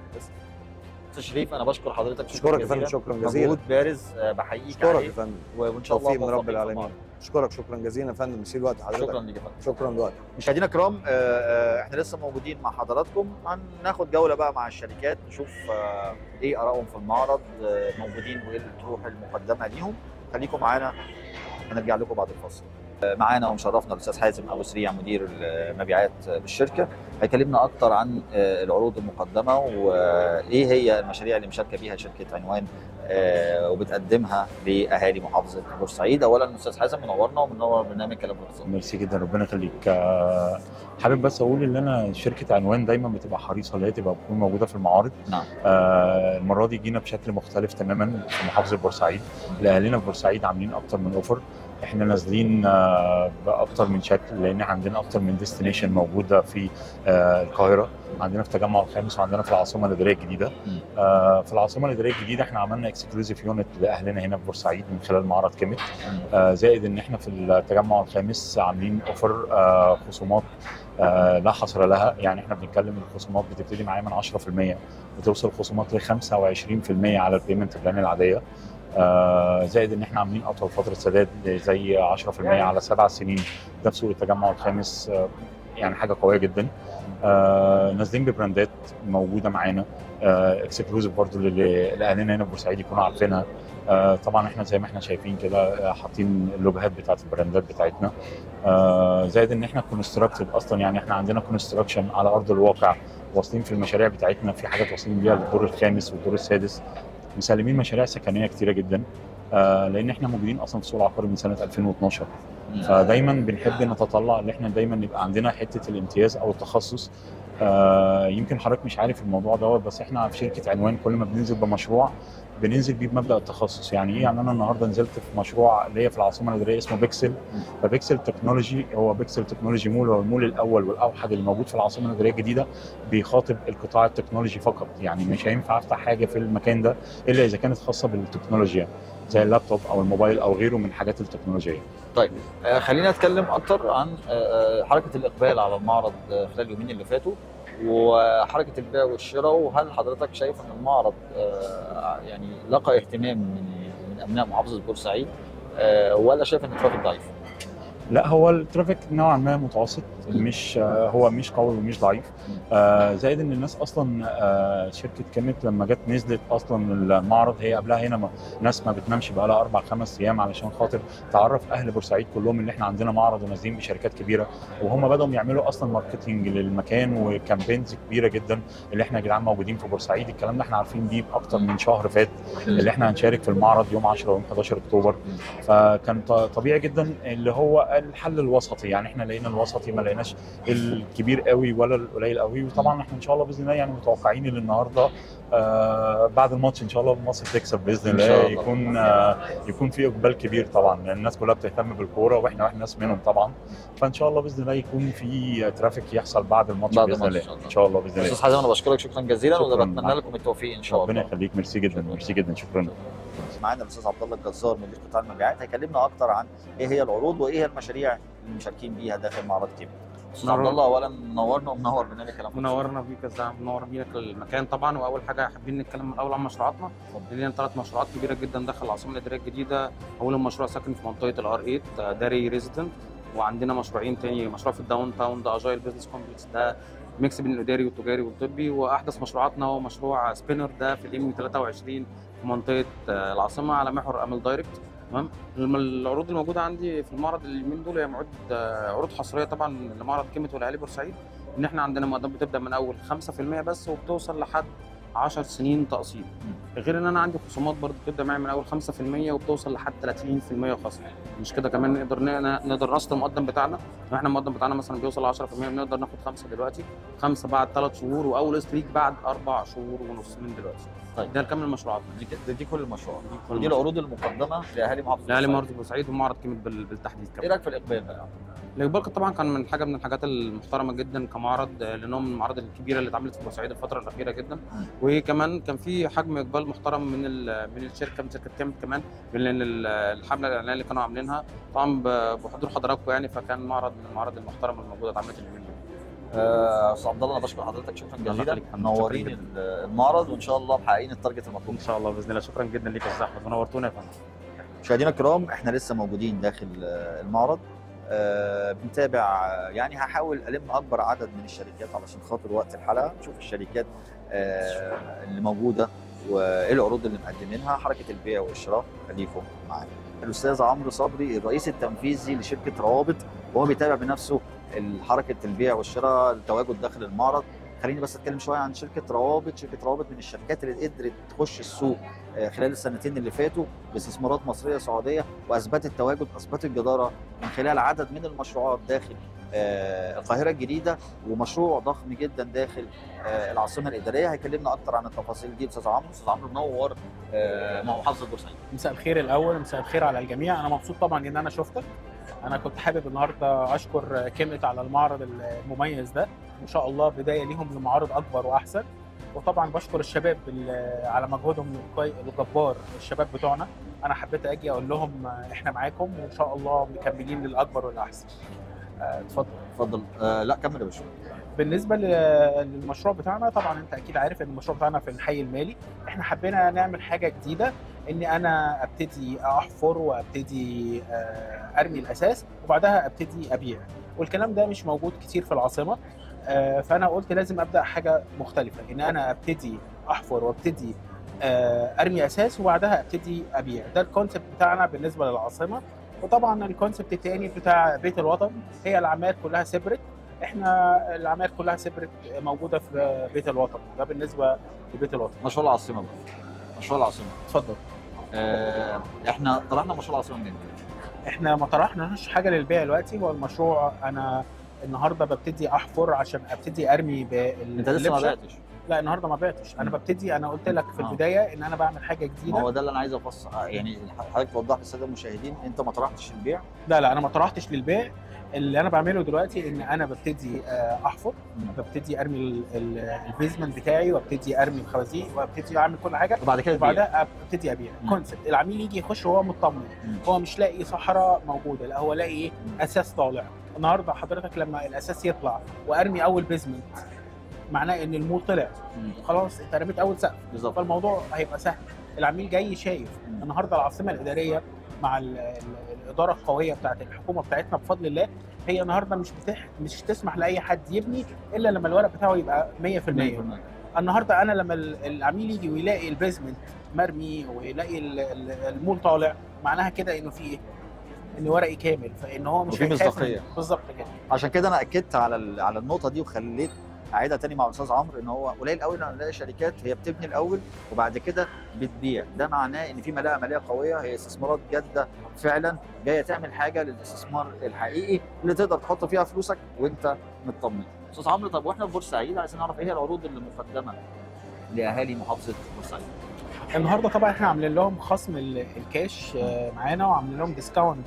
Speaker 1: تشريف انا بشكر حضرتك
Speaker 4: اشكرك يا فندم
Speaker 1: جزيلا.
Speaker 4: شكرا جزيلا
Speaker 1: مجهود بارز آه، بحييك
Speaker 4: اشكرك يا
Speaker 1: عليه
Speaker 4: فندم
Speaker 1: وان شاء الله
Speaker 4: توفيق من رب
Speaker 1: موفقين في
Speaker 4: العالمين
Speaker 1: المعرض.
Speaker 4: اشكرك شكرا جزيلا يا فندم نسيب الوقت حضرتك
Speaker 1: شكرا ليك يا فندم
Speaker 4: شكرا لوقتك
Speaker 1: مشاهدينا الكرام آه، آه، احنا لسه موجودين مع حضراتكم هناخد جوله بقى مع الشركات نشوف آه، ايه ارائهم في المعرض آه، موجودين وايه الطروح المقدمه ليهم خليكم معانا هنرجع لكم بعد الفاصل معانا ومشرفنا الاستاذ حازم ابو سريع مدير المبيعات بالشركه هيكلمنا اكتر عن آه، العروض المقدمه وايه هي المشاريع اللي مشاركه بيها شركه عنوان آه، وبتقدمها لاهالي محافظه بورسعيد اولا استاذ حازم منورنا ومنور برنامج كلام الاقتصاد
Speaker 5: ميرسي جدا ربنا يخليك آه، حابب بس اقول ان انا شركه عنوان دايما بتبقى حريصه ان هي تبقى تكون موجوده في المعارض
Speaker 1: نعم.
Speaker 5: آه المره دي جينا بشكل مختلف تماما في محافظه بورسعيد لاهالينا في بورسعيد عاملين اكتر من اوفر احنا نازلين آه باكتر من شكل لان عندنا اكتر من ديستنيشن موجوده في آه القاهره عندنا في التجمع الخامس وعندنا في العاصمه الاداريه الجديده
Speaker 1: مم.
Speaker 5: آه في العاصمه الاداريه الجديده احنا عملنا اكسكلوزيف يونت لاهلنا هنا في بورسعيد من خلال معرض كيميت آه، زائد ان احنا في التجمع الخامس عاملين اوفر آه، خصومات آه، لا حصر لها يعني احنا بنتكلم الخصومات بتبتدي معايا من 10% وتوصل خصومات ل 25% على البيمنت بلان العاديه آه، زائد ان احنا عاملين اطول فتره سداد زي 10% على سبع سنين ده في سوق التجمع الخامس آه، يعني حاجه قويه جدا آه، نازلين ببراندات موجوده معانا اكسكلوزيف برضو للي- لاهلنا هنا في بورسعيد يكونوا عارفينها آه، طبعا احنا زي ما احنا شايفين كده آه، حاطين اللوجوهات بتاعت البراندات بتاعتنا آه، زائد ان احنا كونستراكتد اصلا يعني احنا عندنا كونستراكشن على ارض الواقع واصلين في المشاريع بتاعتنا في حاجات واصلين بيها للدور الخامس والدور السادس مسلمين مشاريع سكنيه كتيره جدا آه، لان احنا موجودين اصلا في السوق العقاري من سنه 2012 فدايما بنحب نتطلع ان احنا دايما يبقى عندنا حته الامتياز او التخصص آه، يمكن حضرتك مش عارف الموضوع دوت بس احنا في شركه عنوان كل ما بننزل بمشروع بننزل بيه بمبدا التخصص يعني ايه يعني انا النهارده نزلت في مشروع ليا في العاصمه الاداريه اسمه بيكسل فبيكسل تكنولوجي هو بيكسل تكنولوجي مول هو المول الاول والاوحد اللي موجود في العاصمه الاداريه الجديده بيخاطب القطاع التكنولوجي فقط يعني مش هينفع افتح حاجه في المكان ده الا اذا كانت خاصه بالتكنولوجيا زي اللابتوب او الموبايل او غيره من الحاجات التكنولوجيه
Speaker 1: آه، خلينا نتكلم اكتر عن آه، حركه الاقبال على المعرض آه، خلال اليومين اللي فاتوا وحركه البيع والشراء وهل حضرتك شايف ان المعرض آه، يعني لقى اهتمام من من ابناء محافظه بورسعيد آه، ولا شايف ان الترافيك ضعيف؟
Speaker 5: لا هو الترافيك نوعا ما متوسط مش آه، هو مش قوي ومش ضعيف آه، زائد ان الناس اصلا آه، شركه كيميت لما جت نزلت اصلا المعرض هي قبلها هنا ما- ناس ما بتنامش بقى لها اربع خمس ايام علشان خاطر تعرف اهل بورسعيد كلهم ان احنا عندنا معرض ونازلين بشركات كبيره وهم بداوا يعملوا اصلا ماركتنج للمكان وكامبينز كبيره جدا اللي احنا يا جدعان موجودين في بورسعيد الكلام ده احنا عارفين بيه باكتر من شهر فات اللي احنا هنشارك في المعرض يوم 10 ويوم 11 اكتوبر فكان ط- طبيعي جدا اللي هو الحل الوسطي يعني احنا لقينا الوسطي ما لقيناش الكبير قوي ولا القليل قوي وطبعا احنا ان شاء الله باذن الله يعني متوقعين ان النهارده آه بعد الماتش ان شاء الله مصر تكسب باذن
Speaker 1: إن شاء
Speaker 5: الله
Speaker 1: الله.
Speaker 5: يكون آه يكون في اقبال كبير طبعا لان الناس كلها بتهتم بالكوره واحنا واحنا ناس منهم طبعا فان شاء الله باذن الله يكون في ترافيك يحصل بعد الماتش
Speaker 1: بعد
Speaker 5: باذن
Speaker 1: الماتش
Speaker 5: الله
Speaker 1: إن شاء الله.
Speaker 5: ان شاء الله باذن
Speaker 1: استاذ
Speaker 5: الله
Speaker 1: حازم انا بشكرك شكرا جزيلا
Speaker 5: شكراً.
Speaker 1: وبتمنى لكم التوفيق ان شاء
Speaker 5: ربنا
Speaker 1: الله
Speaker 5: يخليك ميرسي جدا ميرسي جدا شكرا
Speaker 1: معانا الاستاذ عبد الله الجزار مدير قطاع المبيعات هيكلمنا اكتر عن ايه هي العروض وايه هي المشاريع اللي مشاركين بيها داخل معرض كيميت استاذ عبد
Speaker 6: منور.
Speaker 1: الله اولا منورنا ومنور برنامج كلام فاضي.
Speaker 6: منورنا بيك يا زعيم منور بيك المكان طبعا واول حاجه حابين نتكلم الاول عن مشروعاتنا لنا ثلاث مشروعات كبيره جدا داخل العاصمه الاداريه الجديده اولهم مشروع ساكن في منطقه الار 8 آه، داري ريزيدنت وعندنا مشروعين تاني مشروع في الداون تاون ده اجايل بزنس كومبلكس ده ميكس بين الاداري والتجاري والطبي واحدث مشروعاتنا هو مشروع سبينر ده في الام 23 في منطقه آه، العاصمه على محور امل دايركت تمام الم- العروض الموجوده عندي في المعرض اليومين دول هي معروض آه، عروض حصريه طبعا لمعرض كيميت والاهالي بورسعيد ان احنا عندنا مقدمات بتبدا من اول 5% بس وبتوصل لحد 10 سنين تقسيط غير ان انا عندي خصومات برضه بتبدا معايا من اول 5% وبتوصل لحد 30% خصم مش كده كمان نقدر ن- نقدر نقسط المقدم بتاعنا لو احنا المقدم بتاعنا مثلا بيوصل ل 10% بنقدر ناخد خمسه دلوقتي خمسه بعد ثلاث شهور واول قسط ليك بعد اربع شهور ونص من دلوقتي
Speaker 1: طيب.
Speaker 6: ده كامل المشروعات
Speaker 1: دي, كده- دي كل المشروعات
Speaker 6: كل
Speaker 1: ودي العروض المقدمه لاهالي محافظه
Speaker 6: الاهلي
Speaker 1: بورسعيد.
Speaker 6: معرض بورسعيد ومعرض كيميت بال- بالتحديد
Speaker 1: ايه
Speaker 6: كمان
Speaker 1: رايك في الاقبال بقى؟
Speaker 6: الاقبال كان طبعا كان من حاجه من الحاجات المحترمه جدا كمعرض آه، لانه من المعارض الكبيره اللي اتعملت في بورسعيد الفتره الاخيره جدا وكمان كان في حجم اقبال محترم من ال- من الشركه من شركه كامل كمان لان ال- الحمله الاعلانيه اللي كانوا عاملينها طبعا ب- بحضور حضراتكم يعني فكان معرض من المعارض المحترمه الموجوده اتعملت اليومين دول
Speaker 1: آه، استاذ عبد الله انا بشكر حضرتك شكرا
Speaker 6: الله
Speaker 1: جزيلا
Speaker 6: يخليك.
Speaker 1: منورين
Speaker 6: شكراً
Speaker 1: ال- المعرض وان شاء الله محققين التارجت المطلوب
Speaker 6: ان شاء الله باذن الله شكرا جدا ليك يا استاذ احمد ونورتونا يا فندم
Speaker 1: مشاهدينا الكرام احنا لسه موجودين داخل آه، المعرض آه، بنتابع آه، يعني هحاول الم اكبر عدد من الشركات علشان خاطر وقت الحلقه نشوف الشركات آه، اللي موجوده وايه العروض اللي مقدمينها حركه البيع والشراء خليكم معانا الاستاذ عمرو صبري الرئيس التنفيذي لشركه روابط وهو بيتابع بنفسه حركه البيع والشراء التواجد داخل المعرض خليني بس اتكلم شويه عن شركه روابط شركه روابط من الشركات اللي قدرت تخش السوق آه، خلال السنتين اللي فاتوا باستثمارات مصريه سعوديه واثبتت تواجد اثبتت جداره من خلال عدد من المشروعات داخل آه، القاهره الجديده ومشروع ضخم جدا داخل آه، العاصمه الاداريه هيكلمنا اكتر عن التفاصيل دي استاذ عمرو استاذ عمرو منور آه، محافظه بورسعيد
Speaker 7: مساء الخير الاول مساء الخير على الجميع انا مبسوط طبعا ان انا شفتك انا كنت حابب النهارده اشكر كيمت على المعرض المميز ده ان شاء الله بدايه ليهم لمعارض اكبر واحسن وطبعا بشكر الشباب ال- على مجهودهم الكوي- الجبار الشباب بتوعنا انا حبيت اجي اقول لهم احنا معاكم وان شاء الله مكملين للاكبر والاحسن آه، اتفضل
Speaker 1: اتفضل آه، لا كمل يا باشا
Speaker 7: بالنسبه ل- للمشروع بتاعنا طبعا انت اكيد عارف ان المشروع بتاعنا في الحي المالي احنا حبينا نعمل حاجه جديده ان انا ابتدي احفر وابتدي آه، ارمي الاساس وبعدها ابتدي ابيع والكلام ده مش موجود كتير في العاصمه آه، فانا قلت لازم ابدا حاجه مختلفه ان انا ابتدي احفر وابتدي آه، ارمي اساس وبعدها ابتدي ابيع ده الكونسيبت بتاعنا بالنسبه للعاصمه وطبعا الكونسيبت التاني بتاع بيت الوطن هي العماير كلها سيبريت احنا العماير كلها سيبريت موجوده في بيت الوطن ده بالنسبه لبيت الوطن
Speaker 1: مشروع العاصمه بقى مشروع العاصمه
Speaker 7: اتفضل
Speaker 1: آه، احنا طرحنا مشروع العاصمه منين؟
Speaker 7: احنا ما طرحناش حاجه للبيع دلوقتي هو المشروع انا النهارده ببتدي احفر عشان ابتدي ارمي بال
Speaker 1: انت لسه ما
Speaker 7: باللبشة.
Speaker 1: بعتش
Speaker 7: لا النهارده ما بعتش انا
Speaker 1: مم.
Speaker 7: ببتدي انا قلت لك في
Speaker 1: آه.
Speaker 7: البدايه ان انا بعمل حاجه
Speaker 1: ما
Speaker 7: جديده
Speaker 1: هو ده اللي انا عايز افصل آه، يعني حضرتك توضح للساده المشاهدين انت ما طرحتش البيع
Speaker 7: لا لا انا ما طرحتش للبيع اللي انا بعمله دلوقتي ان انا ببتدي آه، احفر ببتدي ارمي ال- ال- البيزمنت بتاعي وابتدي ارمي الخوازيق وابتدي اعمل كل حاجه
Speaker 1: وبعد كده البيع
Speaker 7: وبعدها ابتدي ابيع
Speaker 1: مم.
Speaker 7: كونسبت العميل يجي يخش وهو مطمن
Speaker 1: مم.
Speaker 7: هو مش لاقي صحراء موجوده لا هو لاقي ايه اساس طالع النهارده حضرتك لما الاساس يطلع وارمي اول بيزمنت معناه ان المول طلع
Speaker 1: مم.
Speaker 7: خلاص انت رميت اول سقف
Speaker 1: بالظبط
Speaker 7: فالموضوع هيبقى سهل العميل جاي شايف
Speaker 1: مم.
Speaker 7: النهارده العاصمه الاداريه مع ال ال الاداره القويه بتاعت الحكومه بتاعتنا بفضل الله هي النهارده مش بتح مش تسمح لاي حد يبني الا لما الورق بتاعه يبقى 100% النهارده انا لما ال- العميل يجي ويلاقي البيزمنت مرمي ويلاقي ال- ال- المول طالع معناها كده انه في ايه؟ ان ورقي كامل فان هو مش
Speaker 1: وفي
Speaker 7: هيخاف
Speaker 1: مصداقية.
Speaker 7: من- بالظبط كده
Speaker 1: عشان كده انا اكدت على ال- على النقطه دي وخليت اعيدها تاني مع الاستاذ عمرو ان هو قليل قوي لما نلاقي شركات هي بتبني الاول وبعد كده بتبيع ده معناه ان في ملاءه ماليه قويه هي استثمارات جاده فعلا جايه تعمل حاجه للاستثمار الحقيقي اللي تقدر تحط فيها فلوسك وانت مطمن استاذ عمرو طب واحنا في بورسعيد عايزين نعرف ايه هي العروض اللي مقدمه لاهالي محافظه بورسعيد
Speaker 7: النهارده طبعا احنا عاملين لهم خصم ال- الكاش آه، معانا وعاملين لهم ديسكاونت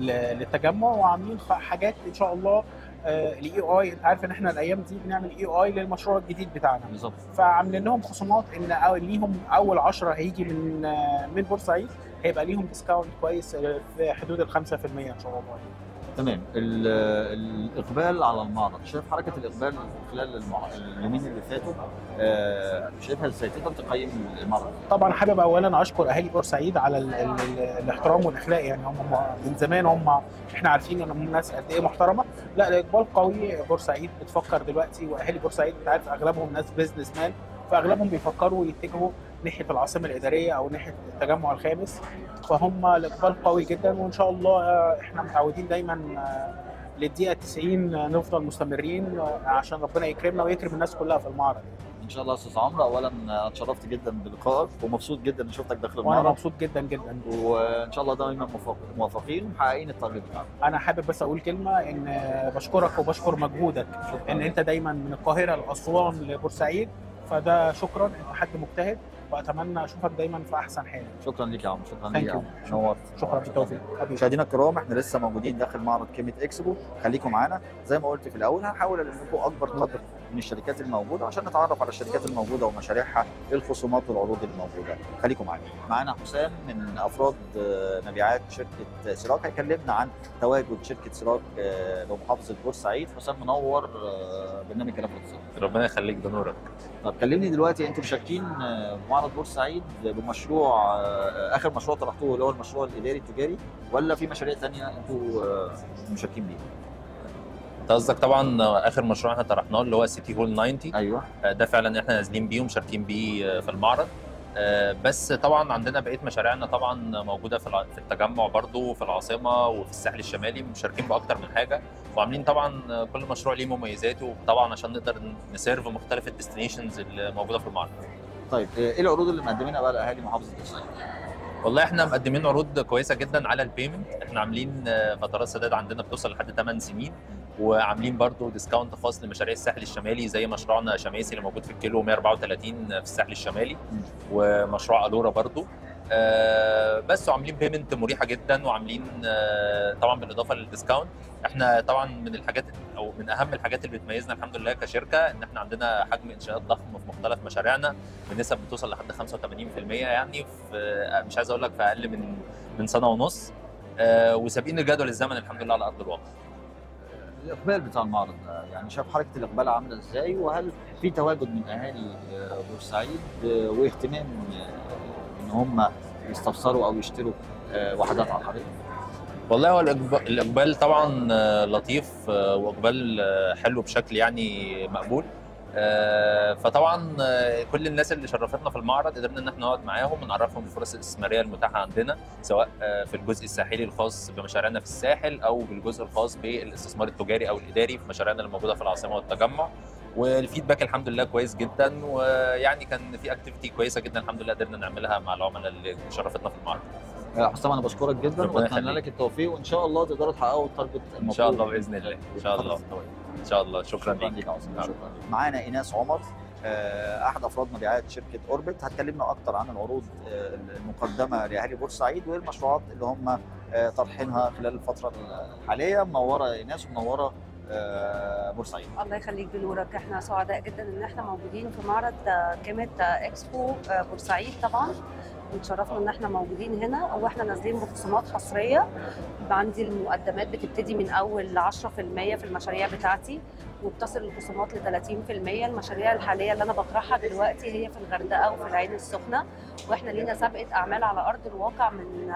Speaker 7: للتجمع وعاملين خ- حاجات ان شاء الله الاي اي انت عارف ان احنا الايام دي بنعمل اي اي للمشروع الجديد بتاعنا
Speaker 1: بالظبط
Speaker 7: فعاملين لهم خصومات ان أو- ليهم اول 10 هيجي من آه، من بورسعيد هيبقى ليهم ديسكاونت كويس آه، في حدود ال 5% ان شاء الله
Speaker 1: تمام ال- الاقبال على المعرض شايف حركه الاقبال خلال المع... اليومين اللي فاتوا آه، شايفها ازاي تقدر تقيم المعرض
Speaker 7: طبعا حابب اولا اشكر اهالي بورسعيد على ال ال ال الاحترام والاخلاق يعني هم هم من زمان هم احنا عارفين ان هم ناس قد ايه محترمه لا الاقبال قوي بورسعيد بتفكر دلوقتي واهالي بورسعيد انت عارف اغلبهم ناس بيزنس مان فاغلبهم بيفكروا يتجهوا ناحيه العاصمه الاداريه او ناحيه التجمع الخامس فهم الاقبال قوي جدا وان شاء الله آه، احنا متعودين دايما آه، للدقيقه 90 نفضل مستمرين آه، عشان ربنا يكرمنا ويكرم الناس كلها في المعرض
Speaker 1: ان شاء الله يا استاذ عمرو اولا آه، اتشرفت جدا بلقائك ومبسوط جدا ان شفتك داخل
Speaker 7: وانا
Speaker 1: المعرض
Speaker 7: مبسوط جدا جدا
Speaker 1: وان شاء الله دايما موفق- موفقين ومحققين التارجت بتاعك
Speaker 7: انا حابب بس اقول كلمه ان بشكرك وبشكر مجهودك ان انت دايما من القاهره لاسوان لبورسعيد فده شكرا انت حد مجتهد واتمنى اشوفك دايما في احسن حال
Speaker 1: شكرا ليك يا عمرو شكرا
Speaker 7: Thank
Speaker 1: ليك يا
Speaker 7: you.
Speaker 1: عمرو نورت
Speaker 7: شكرا بالتوفيق حبيبي
Speaker 1: مشاهدينا الكرام احنا لسه موجودين داخل معرض كلمه اكسبو خليكم معانا زي ما قلت في الاول هنحاول الم لكم اكبر قدر من الشركات الموجوده عشان نتعرف على الشركات الموجوده ومشاريعها ايه الخصومات والعروض الموجوده خليكم معانا معانا حسام من افراد آه، مبيعات شركه سيراك هيكلمنا عن تواجد شركه سيراك آه، بمحافظه بورسعيد حسام منور آه، برنامج كلام الاقتصاد
Speaker 8: ربنا يخليك ده نورك
Speaker 1: طب كلمني دلوقتي انتوا مشاركين آه، معرض بورسعيد بمشروع آه، اخر مشروع طرحتوه اللي هو المشروع الاداري التجاري ولا في مشاريع ثانيه انتوا آه، مشاركين بيها؟
Speaker 8: انت قصدك طبعا اخر مشروع احنا طرحناه اللي هو سيتي هول 90
Speaker 1: ايوه
Speaker 8: آه، ده فعلا احنا نازلين بيه ومشاركين بيه آه، في المعرض آه، بس طبعا عندنا بقيه مشاريعنا طبعا موجوده في الع- في التجمع برضو في العاصمه وفي الساحل الشمالي مشاركين باكتر من حاجه وعاملين طبعا كل مشروع ليه مميزاته طبعا عشان نقدر نسيرف مختلف الديستنيشنز اللي موجوده في المعرض
Speaker 1: طيب ايه العروض اللي مقدمينها بقى لاهالي محافظه الصعيد؟
Speaker 8: والله احنا مقدمين عروض كويسه جدا على البيمنت احنا عاملين آه، فترات سداد عندنا بتوصل لحد 8 سنين وعاملين برضو ديسكاونت خاص لمشاريع الساحل الشمالي زي مشروعنا شماسي اللي موجود في الكيلو 134 في الساحل الشمالي ومشروع الورا برضو آه، بس وعاملين بيمنت مريحه جدا وعاملين آه، طبعا بالاضافه للديسكاونت احنا طبعا من الحاجات او من اهم الحاجات اللي بتميزنا الحمد لله كشركه ان احنا عندنا حجم انشاءات ضخم في مختلف مشاريعنا بنسب بتوصل لحد 85% يعني في مش عايز اقول لك في اقل من من سنه ونص آه، وسابقين الجدول الزمن الحمد لله على ارض الواقع
Speaker 1: الاقبال بتاع المعرض ده يعني شايف حركه الاقبال عامله ازاي وهل في تواجد من اهالي آه، بورسعيد آه، واهتمام آه، ان هم يستفسروا او يشتروا آه، وحدات عقاريه؟
Speaker 8: والله هو الإقب- الاقبال طبعا آه، لطيف آه، واقبال آه، حلو بشكل يعني مقبول آه، فطبعا آه، كل الناس اللي شرفتنا في المعرض قدرنا ان احنا نقعد معاهم ونعرفهم الفرص الاستثماريه المتاحه عندنا سواء آه، في الجزء الساحلي الخاص بمشاريعنا في الساحل او بالجزء الخاص بالاستثمار التجاري او الاداري في مشاريعنا اللي موجوده في العاصمه والتجمع والفيدباك الحمد لله كويس جدا ويعني كان في اكتيفيتي كويسه جدا الحمد لله قدرنا نعملها مع العملاء اللي شرفتنا في المعرض
Speaker 1: آه، حسام انا بشكرك جدا
Speaker 8: ربنا
Speaker 1: واتمنى
Speaker 8: يخليك.
Speaker 1: لك التوفيق وان شاء الله تقدروا تحققوا التارجت
Speaker 8: ان شاء الله باذن الله ان شاء الله ان شاء الله شكرا
Speaker 1: شكرا
Speaker 8: ليك
Speaker 1: ليك يا عاصم شكرا معانا ايناس عمر آه، احد افراد مبيعات شركه اوربت هتكلمنا اكتر عن العروض آه، المقدمه لاهالي بورسعيد والمشروعات اللي هم آه، طرحينها خلال الفتره الحاليه منوره ايناس ومنوره آه، بورسعيد
Speaker 9: الله يخليك بنورك احنا سعداء جدا ان احنا موجودين في معرض آه، كامة آه، اكسبو آه، بورسعيد طبعا اتشرفنا ان احنا موجودين هنا واحنا نازلين بخصومات حصريه عندي المقدمات بتبتدي من اول 10% في المشاريع بتاعتي وبتصل الخصومات ل 30% المشاريع الحاليه اللي انا بطرحها دلوقتي هي في الغردقه وفي العين السخنه واحنا لينا سابقه اعمال على ارض الواقع من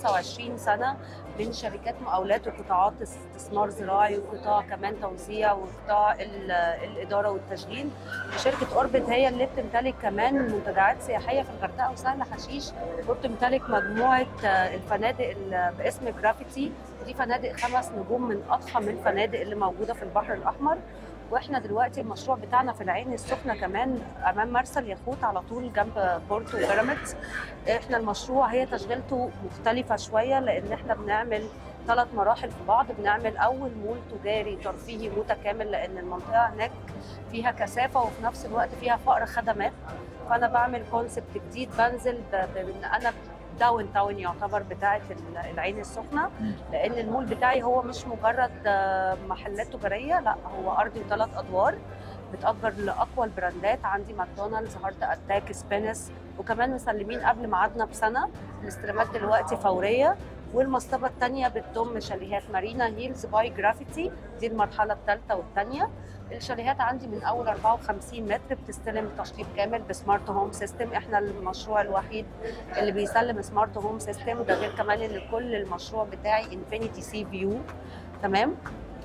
Speaker 9: 25 سنه من شركات مقاولات وقطاعات استثمار زراعي وقطاع كمان توزيع وقطاع ال- الاداره والتشغيل شركه اوربت هي اللي بتمتلك كمان منتجعات سياحيه في الغردقه وسهل حشيش وبتمتلك مجموعه آه، الفنادق ال- باسم جرافيتي دي فنادق خمس نجوم من اضخم الفنادق اللي موجوده في البحر الاحمر واحنا دلوقتي المشروع بتاعنا في العين السخنه كمان امام مرسى اليخوت على طول جنب بورتو بيراميدز احنا المشروع هي تشغيلته مختلفه شويه لان احنا بنعمل ثلاث مراحل في بعض بنعمل اول مول تجاري ترفيهي متكامل لان المنطقه هناك فيها كثافه وفي نفس الوقت فيها فقر خدمات فانا بعمل كونسبت جديد بنزل ب- بان انا داون تاون يعتبر بتاعه ال- العين السخنه لان المول بتاعي هو مش مجرد آه، محلات تجاريه لا هو ارضي وثلاث ادوار بتأجر لأقوى البراندات عندي ماكدونالدز هارت اتاك سبينس وكمان مسلمين قبل ميعادنا بسنة الاستلامات دلوقتي فورية والمصطبة الثانية بتضم شاليهات مارينا هيلز باي جرافيتي دي المرحلة الثالثة والثانية الشاليهات عندي من أول 54 متر بتستلم تشطيب كامل بسمارت هوم سيستم احنا المشروع الوحيد اللي بيسلم سمارت هوم سيستم ده غير كمان ان كل المشروع بتاعي انفينيتي سي فيو تمام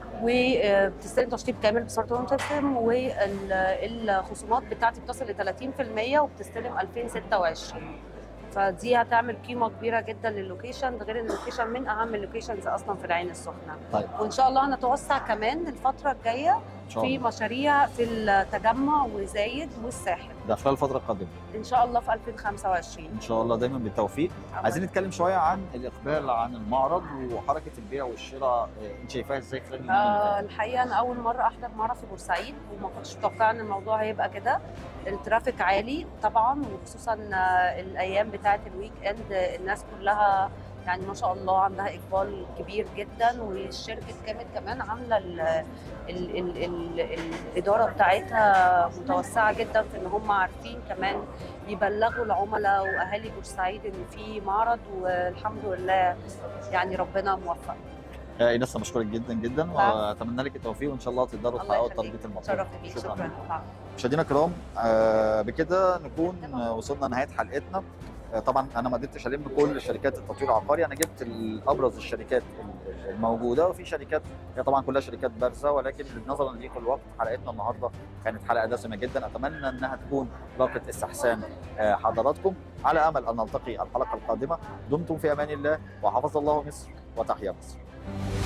Speaker 9: وبتستلم تشطيب كامل بسمارت هوم سيستم والخصومات بتاعتي بتصل ل 30% وبتستلم 2026 فدي هتعمل قيمه كبيره جدا للوكيشن ده غير ان اللوكيشن من اهم اللوكيشنز اصلا في العين السخنه
Speaker 1: طيب
Speaker 9: وان شاء الله هنتوسع كمان الفتره الجايه
Speaker 1: ان شاء
Speaker 9: في
Speaker 1: الله
Speaker 9: مشاريع في التجمع وزايد والساحل
Speaker 1: ده خلال الفتره القادمه
Speaker 9: ان شاء الله في 2025
Speaker 1: ان شاء الله دايما بالتوفيق عايزين نتكلم شويه عن الاقبال عن المعرض وحركه البيع والشراء آه، انت شايفاها ازاي خلال اليومين اللي
Speaker 9: آه
Speaker 1: فاتوا؟
Speaker 9: الحقيقه انا اول مره احضر معرض في بورسعيد وما كنتش متوقعه ان الموضوع هيبقى كده الترافيك عالي طبعا وخصوصا آه، الايام بتاعه الويك اند آه، الناس كلها يعني ما شاء الله عندها اقبال كبير جدا والشركه كانت كمان عامله ال ال ال ال الاداره بتاعتها متوسعه جدا في ان هم عارفين كمان يبلغوا العملاء واهالي بورسعيد ان في معرض والحمد لله يعني ربنا موفق
Speaker 1: آه، ايناس أنا بشكرك جدا جدا
Speaker 9: نعم.
Speaker 1: واتمنى لك التوفيق وان شاء الله تقدروا
Speaker 9: الله
Speaker 1: تحققوا
Speaker 9: يخليك.
Speaker 1: التارجت المطلوب
Speaker 9: شرفت بيك شكرا,
Speaker 1: مشاهدينا الكرام آه، بكده نكون آه، وصلنا لنهايه حلقتنا آه، طبعا انا ما قدرتش الم كل شركات التطوير العقاري انا جبت ال- ابرز الشركات ال- الموجوده وفي شركات هي طبعا كلها شركات بارزه ولكن نظرا لضيق الوقت حلقتنا النهارده كانت حلقه دسمه جدا اتمنى انها تكون لاقت استحسان آه، حضراتكم على امل ان نلتقي الحلقه القادمه دمتم في امان الله وحفظ الله مصر وتحيا مصر